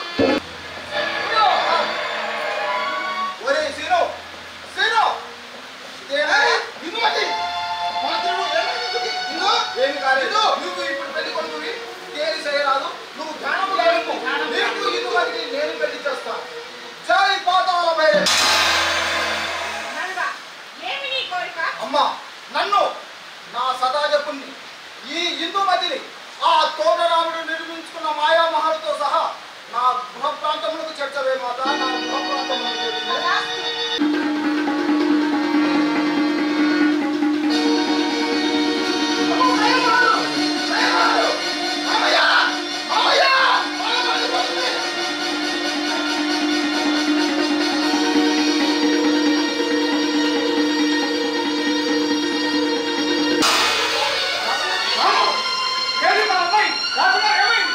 Speaker 7: ఒరే సీను సీను ఇదేనా హిందూ మధ్య మాత్రము ఏమైంది ఇందో ఏమి కాలేదు నువ్వు ఇప్పుడు పెళ్లి కొడుకువి ఏమి చేయరాదు నువ్వు జ్ఞానం లేదు నీకు హిందూ మధ్యకి నేను పెళ్లి చేస్తా జై పాతాళ భైరవి
Speaker 6: నలుగా, ఏమి నీ కోరిక
Speaker 7: అమ్మా నన్ను నా సదాజపుణ్ణి ఈ హిందూ మధ్యని ఆ తోటరాముడు నిర్మించుకున్న మాయామహల్తో సహా నా గృహ ప్రాంతములకు చేర్చవే మాత నా గృహ ప్రాంతములకు చేర్చవే
Speaker 6: తథాస్తు.
Speaker 4: ఏది మా అమ్మాయి రాకుండా ఏమైంది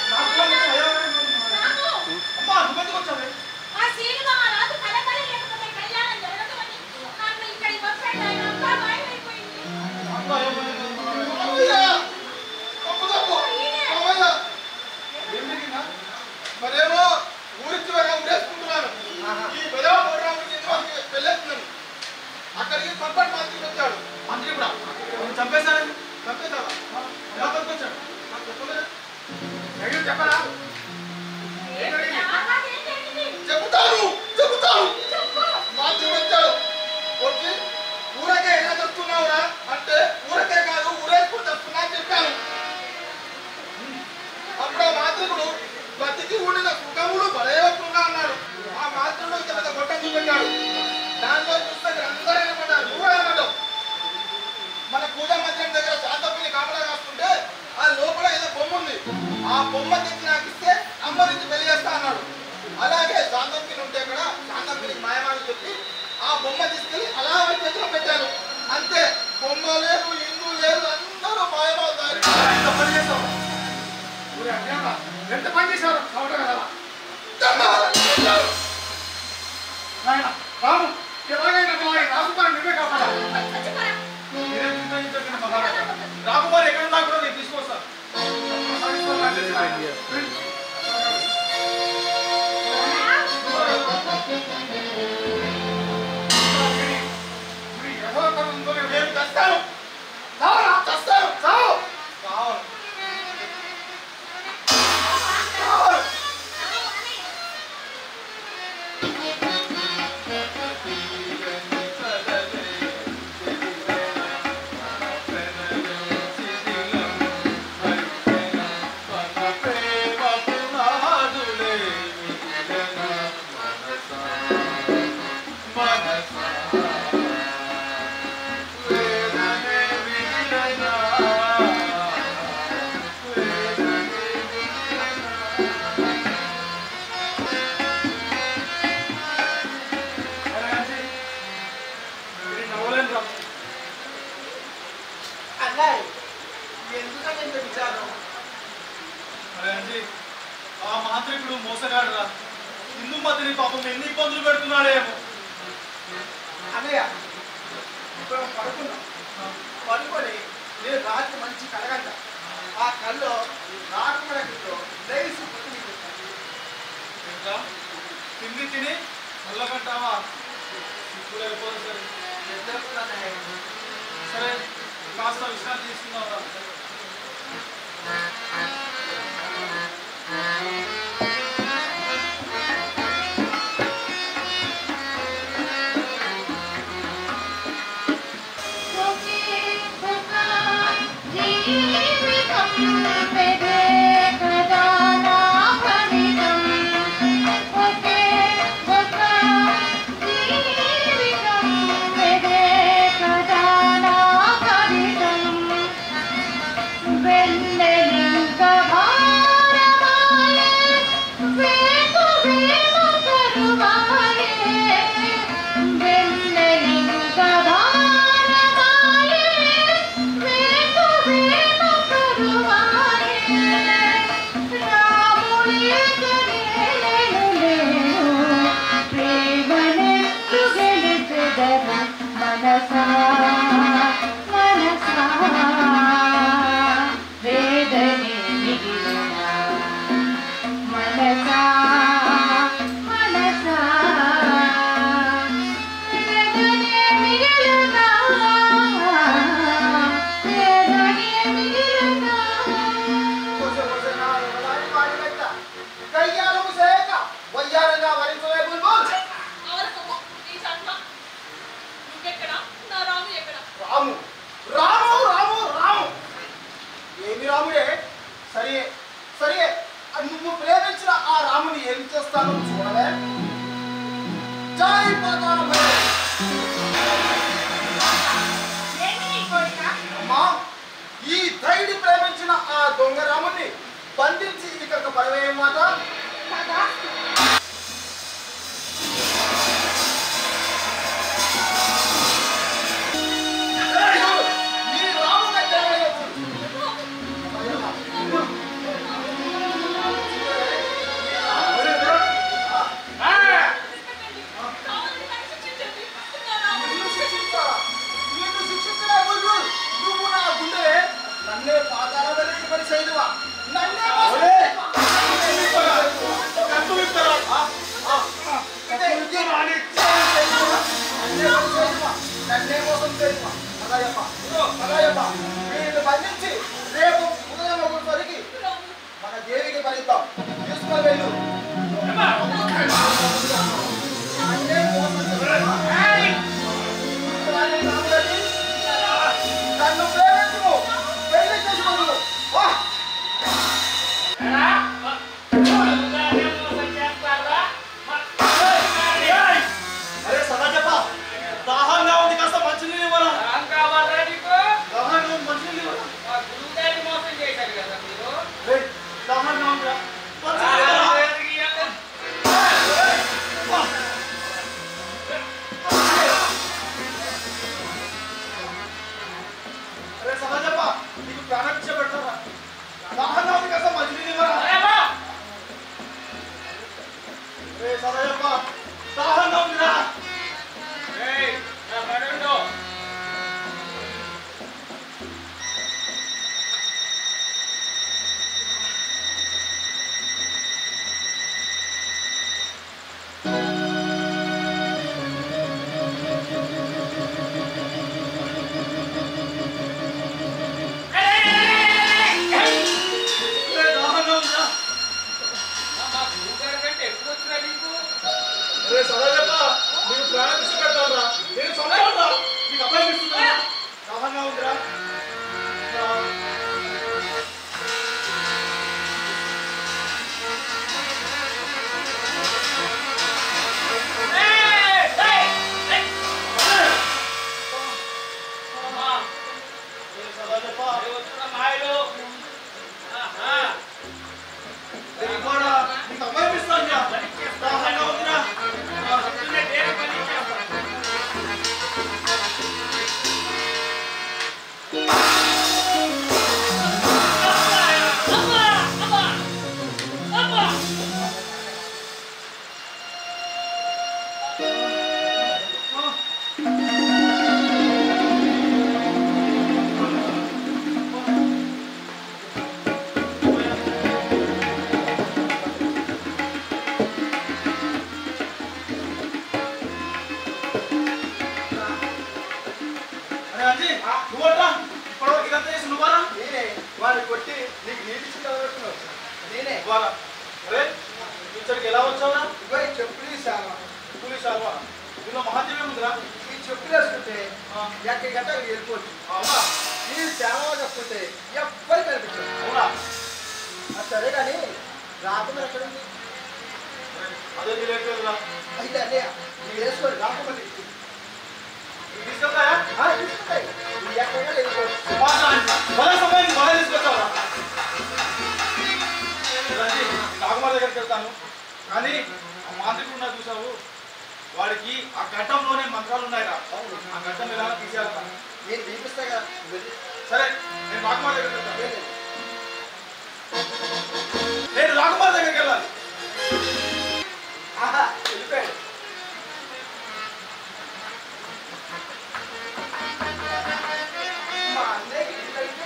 Speaker 6: రాము,
Speaker 7: అమ్మా నువ్వెందుకు వచ్చావే
Speaker 6: ఆ సీనుగా ఆ రాజు కలకల లేకపోతే కళ్యాణం జరగదు అని నన్ను ఇక్కడికి వచ్చాడు ఆయన అంతా మాయమైపోయింది
Speaker 7: మామయ్య! తప్పు తప్పు! మామయ్య! ఏం జరిగిందా? మరేమో ఊరికి వెళ్ళా ఊరేసుకుంటున్నాను ఈ బెదవ ప్రోగ్రామ్కి ఇంతవరకు వెళ్ళేస్తున్నాను అక్కడికి పంపటి మంత్రి వచ్చాడు మంత్రి కూడా
Speaker 4: ఎవరు చంపేశారు
Speaker 7: చంపేశావా
Speaker 4: ఎలా పట్టుకొచ్చాడు
Speaker 7: నాకు చెప్పలేదు
Speaker 4: ఎక్కడ చెప్పరా
Speaker 6: ఆ రాజు ఏం జరిగింది
Speaker 7: చెబుతాను చెబుతాను
Speaker 6: చెప్పు
Speaker 7: మంత్రి వచ్చాడు వచ్చి ఊరకే ఎలా చెప్తున్నావురా అంటే ఊరకే కాదు ఊరేసుకుని చెప్తున్నా అని చెప్పాను అప్పుడు ఆ మాంత్రికుడు బతికి ఉండిన సుఖములు పడేయకుండా అన్నాడు ఆ మాంత్రుడు ఇంత పెద్ద గొట్టం చూపెట్టాడు దానిలో చూస్తే అందరూ ఏమన్నారు నువ్వు ఏమన్నావు మన పూజా మందిరం దగ్గర శాంతపుని కాపలా కాస్తుంటే ఆ లోపల ఏదో బొమ్మ ఉంది ఆ బొమ్మ తెచ్చి నాకు ఇస్తే అమ్మ నుంచి పెళ్లి చేస్తా అన్నాడు అలాగే శాంతపుని ఉంటే కూడా శాంతపునికి మాయమాని చెప్పి ఆ బొమ్మ తీసుకెళ్లి అలా వాడి చేతిలో పెట్టాను అంతే బొమ్మ లేదు ఇందు లేదు అందరూ మాయమాలు దారి
Speaker 4: ఎంత పని చేశావు ఊరి అజ్ఞాత ఎంత పని చేశారు కావటం కదా నాయన రాము ఎలాగైనా మా ఈ రాజుగారిని నువ్వే కాపాడాలి
Speaker 6: వచ్చి
Speaker 4: మీరే చింతించకండి మహారాజా రాకుమారి ఎక్కడ ఉన్నా కూడా నేను తీసుకొస్తాను
Speaker 7: నేను తెస్తాను చాలా
Speaker 4: సుమతిని పాపం ఎన్ని ఇబ్బందులు పెడుతున్నాడేమో
Speaker 5: అన్నయ్య ఇప్పుడు పడుకున్నాం పడుకొని నేను రాత్రి మంచి కలగంట ఆ కళ్ళు రాకమడకిలో లేచి
Speaker 4: ఇంకా తిండి తిని చల్లగంటావా ఇప్పుడు అయిపోతుంది సరే సరే కాస్త విశ్రాంతి తీసుకున్నావా
Speaker 11: మనసా మనసా వేదనే మిగిలిన మనసా మనసా వేదనే మిగిలిన వేదనే మిగిలిన
Speaker 5: కయ్యాలము సేక వయ్యారంగా వరించలే బుల్బుల్
Speaker 9: అవరకము ఈ జన్మ నువ్వెక్కడ నా రాము ఎక్కడ
Speaker 5: రాము రాము రాము రాము ఏమి రాముడే సరే సరే అది నువ్వు ప్రేమించిన ఆ రాముని ఏం చేస్తానో చూడలే జై పాతాళ భైరవి.
Speaker 6: ఏంటి నీ కోరిక
Speaker 5: అమ్మా ఈ ధైర్యం ప్రేమించిన ఆ దొంగ రాముని బంధించి ఇక్కడికి పడవేయమాట
Speaker 6: కదా
Speaker 5: మీ రాము కట్టెలయ్య.
Speaker 9: కావాలని నన్ను శిక్షించండి. నా రాము
Speaker 5: నిన్ను శిక్షించాలా? నిన్ను శిక్షించలే బుల్బుల్. నువ్వు నా గుండె నన్నే పాతాల వెనక్కి పడి చేయదువా నన్నే మోసం చేయదువా?
Speaker 4: కట్టు విప్పారా?
Speaker 5: ఆ, ఆ, ఆ. ఇదే, ఇదే. నన్నే పడి చేయదువా? నన్నే మోసం చేయదువా? పదాయప్ప, ఇదిగో, పదాయప్ప. వీళ్ళు బంధించి రేపు ఉదయం ఒకటికి మన దేవికి భరిద్దాం తీసుకొని వెళ్ళు నన్నే మోసం చేయదువా? నన్ను ప్రేమించుము పెళ్లి చేసుకుంటు
Speaker 4: అరే సదా చెప్ప దాహంగా ఉంది కాస్త మంచినీళ్ళు ఇవ్వరా దాహంగా ఉంది మంచినీళ్ళు ఇవ్వరా రేయ్, దాహంగా ఉందిరా మంచినీళ్ళు ఇవ్వరా? అరే సదా చెప్ప నీకు ప్రాణభిక్ష పెడతారా దాహంగా ఉంది కాస్త మంచినీళ్ళు ఇవ్వరా రే సదా చెప్ప దాహంగా ఉందిరా రే దాహంగా ఉందిరా రే సదా చెప్ప నీకు ప్రాణభిక్ష పెడతారా నేను చంపాలా నీకు అబ్బాయి ఇస్తున్నా దాహంగా ఉందిరా రే సదా చెప్ప నీకు కూడా నీకు అబ్బాయి ఇస్తాను దాహంగా ఉందిరా
Speaker 9: ఆ
Speaker 4: అబ్బారా అరే ఇక్కడికి ఎలా వచ్చావురా
Speaker 5: ఇవ్వరి చెప్పులు శాల
Speaker 4: పోలీస్ అల్వా దీనిలో మహత్యం ఉందిరా
Speaker 5: ఈ చెప్పులు వేసుకుంటే ఎక్కడి గంట వెళ్ళిపోవచ్చు
Speaker 4: అవునా
Speaker 5: ఈ సేవ చెప్పుకుంటే ఎవ్వరు కనిపించదు
Speaker 4: అవునా
Speaker 5: ఆ సరే కానీ రాకుండా ఎక్కడ ఉంది
Speaker 4: అదే తెలియట్లేదురా
Speaker 5: అయితే అన్నయ్య మీరు వేసుకోండి రాకుండా
Speaker 4: తీసుకెళ్తాయా
Speaker 5: తీసుకుంటాయి మీరు ఎక్కడికైనా వెళ్ళిపోవచ్చు
Speaker 4: భలే సమయానికి భలే తీసుకొచ్చావురా రండి, నాగమాల దగ్గరికి వెళ్తాను కానీ ఆ మాంత్రికుడు ఉన్నా చూసావు వాడికి ఆ ఘట్టంలోనే మంత్రాలు ఉన్నాయిరా ఆ ఘట్టం ఎలా తీసేయాలరా
Speaker 5: నేను చూపిస్తా కదా వెళ్ళి
Speaker 4: సరే నేను రాకుమార్ దగ్గరికి వెళ్తాను నేను రాకుమార్ దగ్గరికి వెళ్ళాలి
Speaker 5: ఆహా వెళ్ళిపోయాడు మా అన్నయ్యకి ఇట్లయితే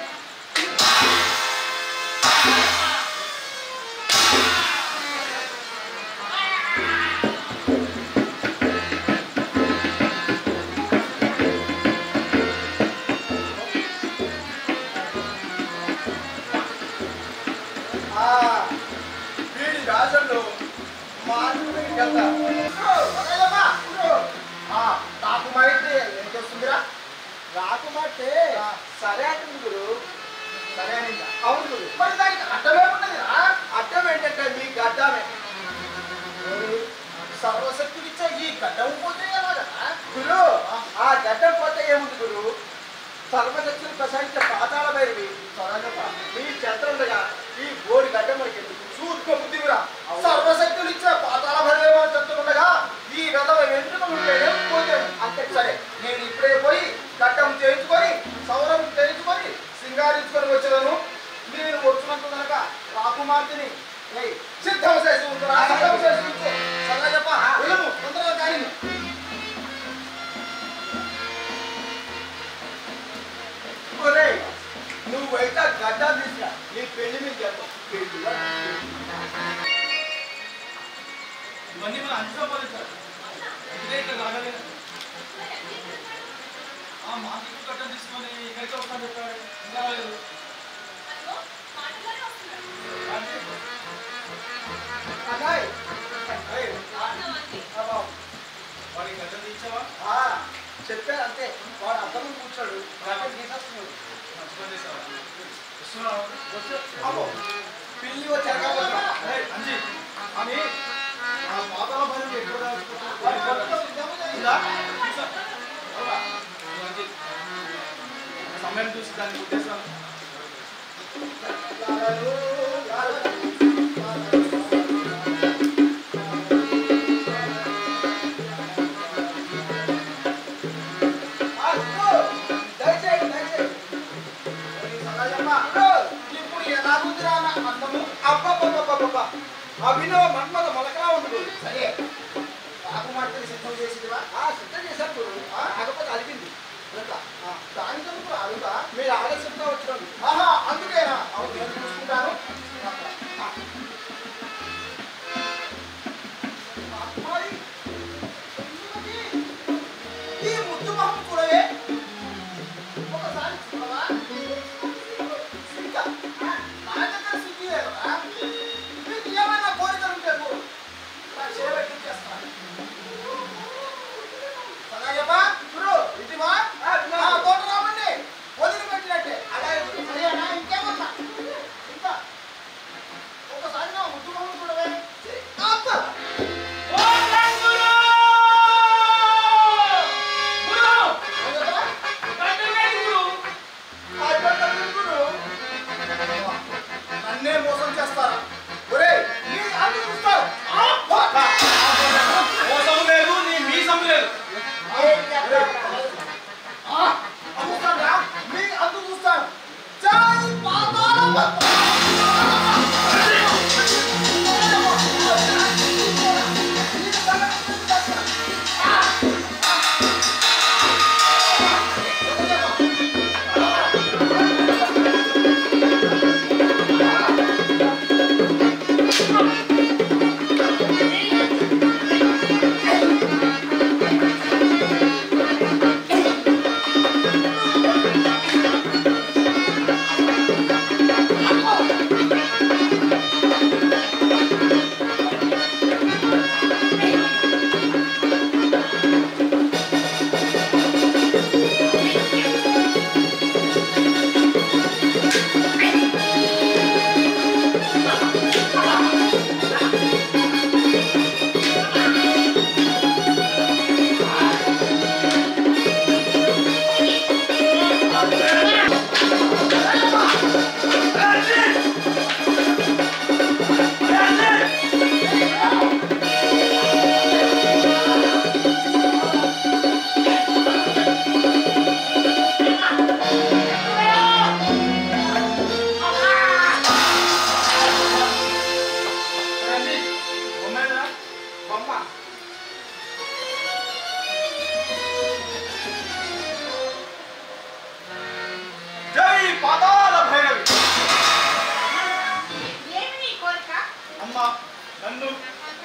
Speaker 5: ఆ, వీడి రాజంలో మా అన్నయ్యకి వెళ్తా రాకుమారితే ఏం చేస్తుందిరా రాకుమార్తె సరే అంటుంది గురు సరే అనిందా అవును గురు మరి దానికి అడ్డమే ఉన్నది అడ్డం ఏంటంటే మీ గడ్డమే సర్వశక్తుడిచ్చే ఈ గడ్డం పోతే ఎలాగా గురు ఆ గడ్డం పోతే ఏముంది గురు సర్వశక్తులు ప్రసాదించే పాతాళ భైరవి త్వరగా మీ చెంతలుండగా ఈ బోడి గడ్డ మనకి చూసుకో బుద్ధివిరా సర్వశక్తులు ఇచ్చే పాతాళ భైరవి చెంతలుండగా ఈ వెధవ వెంట్రుకలు ఉంటేనే పోతే అంతే సరే నేను ఇప్పుడే పోయి గడ్డం చేయించుకొని సౌరం చేయించుకొని సింగారించుకొని వచ్చేదాను నేను వచ్చినంత కనుక రాకుమార్తెని ఏయ్, సిద్ధం చేసి ఉంటున్నా సిద్ధం చేసి ఉంచు సరే చెప్ప వెళ్ళము తొందరగా కానీ ఒరేయ్, నువ్వైతే ఆ గడ్డ తీసుకురా నీ పెళ్లి మీద చేద్దాం పెళ్లి
Speaker 4: ఇవన్నీ మన అంచనా పోలీసారు ఇదే ఇక్కడ రాగలేదు ఆ మాంత్రికుడు ఘట్టం తీసుకొని ఇక్కడికి వస్తాను చెప్పాడు ఇంకా రాలేదు
Speaker 5: అన్నాయ్
Speaker 4: ఏయ్, వాడికి ఘట్టం తీర్చావా
Speaker 5: ఆ, చెప్పాను అంతే వాడు అర్థం కూర్చోడు గడ్డం తీసేస్తున్నాడు
Speaker 4: మంచి పని చేసావా వస్తున్నావు
Speaker 5: అమ్మో, పిల్లి వచ్చాక పోతున్నా.
Speaker 4: ఏయ్, అంజీ అని ఆ పాతాల భయం ఎక్కడ
Speaker 5: వాడి కొడుకుతో సిద్ధం చేయి.
Speaker 4: ఉందా? చూసా. అవునా? ఇదిగో అంజీ. సమయం చూసి దాన్ని కొట్టేసాను
Speaker 5: లాలలు, లాలలు, అబ్బో, దయచేయండి, దయచేయండి. ఓరి సదాయమ్మ, అబ్బో, ఇప్పుడు ఎలా ఉందిరా నా అందము? అబ్బబ్బబ్బబ్బబ్బ. అభినవ మన్మథ మొలకలా ఉంది గురు. సరే రాకుమార్తెని సిద్ధం చేసిందివా ఆ సిద్ధం చేశాను గురు ఆ, కాకపోతే అలిగింది ఎట్లా? ఆ, దానితో కూడా అడుగుతా మీరు ఆలస్యంగా వచ్చినారు ఆహా అందుకేనా అవును నేను చూసుకుంటాను ఆ. అమ్మాయి, ఎందుకని? ఈ ముద్దు మొహం చూడవే ఒకసారి చూడవా సిగ్గా? ఆ, నా దగ్గర సిగ్గు లేదురా? నీకు ఏమైనా కోరికలు ఉంటే కోరు.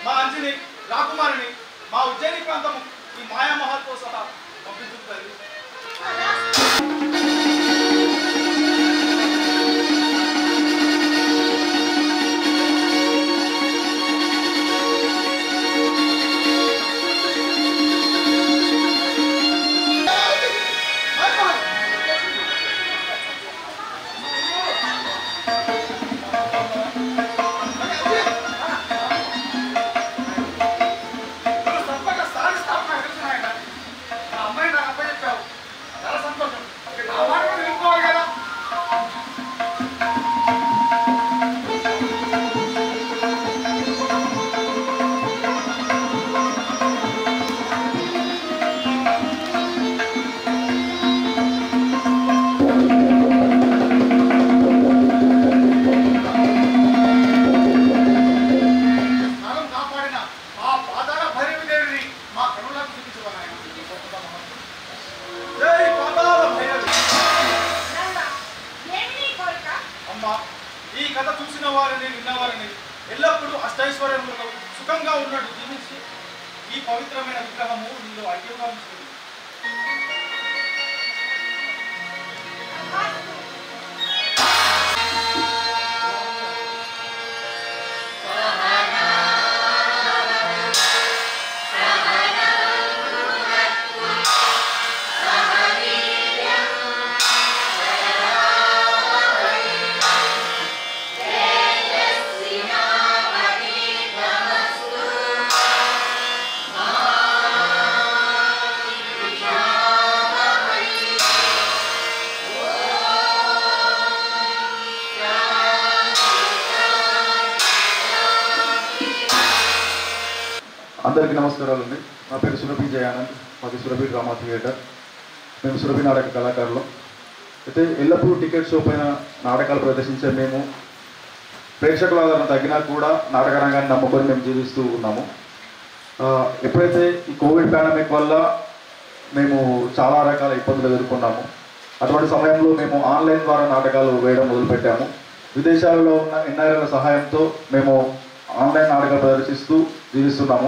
Speaker 4: మా అంజని రాకుమారిని మా ఉజ్జయిని ప్రాంతము ఈ మాయామహల్తో సహా పంపించుకు తల్లి తప్పక సాధిస్తావు నాకు తెలుసు నాయన. నా అమ్మాయి నాకు అప్పచెప్పావు. చాలా సంతోషం. ఇక నా మాట కూడా వినుకోవాలి కదా. కాలం కాపాడిన ఆ పాతాళ భైరవి దేవిని మా కనులకు చూపించవా నాయన. జై పాతాళ భైరవి.
Speaker 6: ఏమి నీ కోరిక
Speaker 4: అమ్మా ఈ కథ చూసిన వారిని విన్నవారిని ఎల్లప్పుడూ అష్టైశ్వర్యములతో సుఖంగా ఉన్నట్టు జీవించి ఈ పవిత్రమైన విగ్రహము నీలో ఐక్యంగా ఉంటుంది
Speaker 3: అందరికీ నమస్కారాలు అండి నా పేరు సురభి జయానంద్ మాది సురభి డ్రామా థియేటర్ మేము సురభి నాటక కళాకారులు అయితే ఎల్లప్పుడూ టికెట్ షో పైన నాటకాలు ప్రదర్శించే మేము ప్రేక్షకుల ఆదరణ తగ్గినా కూడా నాటక రంగాన్ని నమ్ముకొని మేము జీవిస్తూ ఉన్నాము ఆ, ఎప్పుడైతే ఈ కోవిడ్ పాండమిక్ వల్ల మేము చాలా రకాల ఇబ్బందులు ఎదుర్కొన్నాము అటువంటి సమయంలో మేము ఆన్లైన్ ద్వారా నాటకాలు వేయడం మొదలుపెట్టాము విదేశాలలో ఉన్న ఎన్ఆర్ఐల సహాయంతో మేము ఆన్లైన్ నాటకాలు ప్రదర్శిస్తూ జీవిస్తున్నాము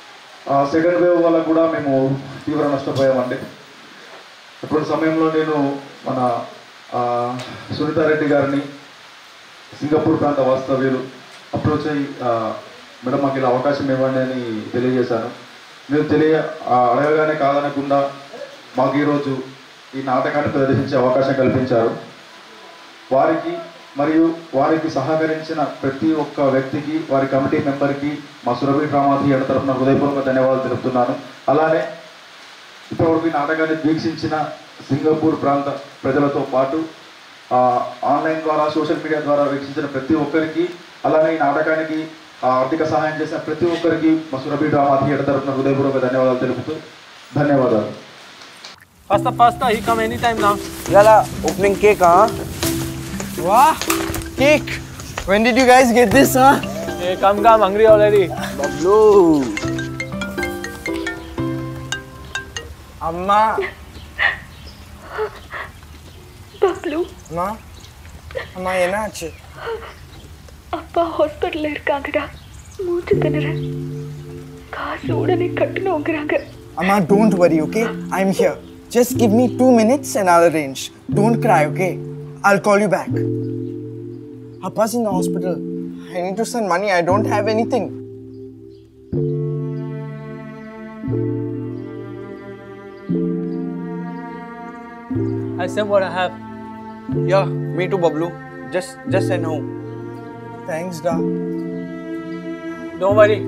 Speaker 3: సెకండ్ వేవ్ వల్ల కూడా మేము తీవ్ర నష్టపోయామండి అటువంటి సమయంలో నేను మన ఆ, సునీతారెడ్డి గారిని సింగపూర్ ప్రాంత వాస్తవ్యులు అప్రోచ్ అయ్యి ఆ, మేడం మాకు ఇలా అవకాశం ఇవ్వండి అని తెలియజేశాను మీరు తెలియ ఆ, అడగగానే కాదనకుండా మాకు ఈరోజు ఈ నాటకాన్ని ప్రదర్శించే అవకాశం కల్పించారు వారికి మరియు వారికి సహకరించిన ప్రతి ఒక్క వ్యక్తికి వారి కమిటీ మెంబర్కి మా సురభి డ్రామా థియేటర్ తరఫున హృదయపూర్వక ధన్యవాదాలు తెలుపుతున్నాను అలానే ఇప్పటివరకు ఈ నాటకాన్ని వీక్షించిన సింగపూర్ ప్రాంత ప్రజలతో పాటు ఆ, ఆన్లైన్ ద్వారా సోషల్ మీడియా ద్వారా వీక్షించిన ప్రతి ఒక్కరికి అలానే ఈ నాటకానికి ఆ, ఆర్థిక సహాయం చేసిన ప్రతి ఒక్కరికి మా సురభి డ్రామా థియేటర్ తరఫున హృదయపూర్వక ధన్యవాదాలు తెలుపుతూ ధన్యవాదాలు
Speaker 12: Pasta, pasta, he come anytime now.
Speaker 13: Yala, opening cake, huh? Wow, cake. When did you guys get this, huh?
Speaker 12: Hey, come, come, hungry already.
Speaker 13: Bablu. Amma.
Speaker 9: Bablu
Speaker 13: அம்மா அம்மா என்னாச்சு
Speaker 9: அப்பா ஹாஸ்பிட்டல்ல இருக்காங்கடா மூச்சு திணறேன் காசு உடனே கட்டணுங்கிறாங்க
Speaker 13: Amma, don't worry, okay? I'm here. Just give me two minutes and I'll arrange. Don't cry, okay? I'll call you back. Appa's in the hospital. I need to send money. I don't have anything.
Speaker 12: I send what I have.
Speaker 13: Yeah, me too, Bablu. Just, just send home. Thanks, Da.
Speaker 12: Don't worry.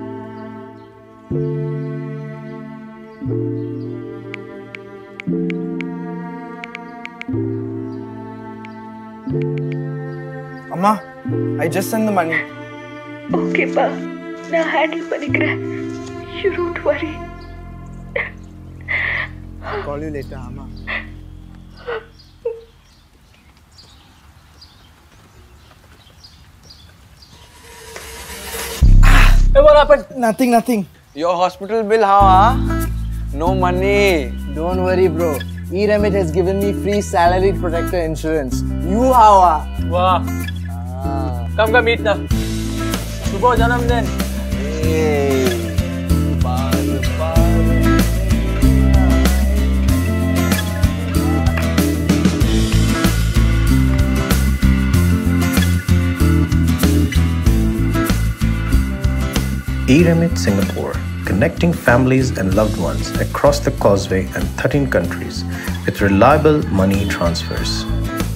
Speaker 13: Amma, I just sent the money.
Speaker 9: ஓகேப்பா நான் handle பண்ணிக்கிறேன் you don't worry
Speaker 13: I'll call you later, Amma.
Speaker 12: Hey, what happened?
Speaker 13: Nothing, nothing.
Speaker 14: Your hospital bill, how, huh? No money.
Speaker 13: Don't worry, bro. E-Remit has given me free salaried protector insurance. You how, huh?
Speaker 12: Wow. Come, come, eat now. Shubho Janam then.
Speaker 15: eRemit Singapore, connecting families and loved ones across the causeway and 13 countries with reliable money transfers.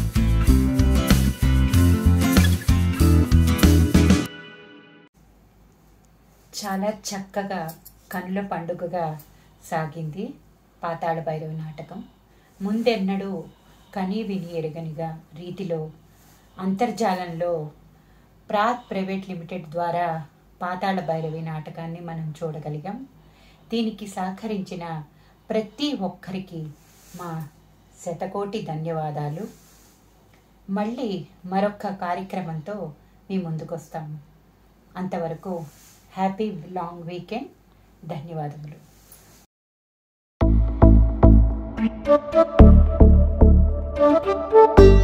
Speaker 1: చాలా చక్కగా కనుల పండుగగా సాగింది పాతాళ భైరవ నాటకం ముందెన్నడూ కనీ విని ఎరగనిగా రీతిలో అంతర్జాలంలో ప్రాత్ private limited ద్వారా పాతాళ భైరవి నాటకాన్ని మనం చూడగలిగాం దీనికి సహకరించిన ప్రతి ఒక్కరికి మా శతకోటి ధన్యవాదాలు మళ్ళీ మరొక కార్యక్రమంతో మీ ముందుకు వస్తాము అంతవరకు హ్యాపీ లాంగ్ వీకెండ్ ధన్యవాదములు
Speaker 11: Thank you.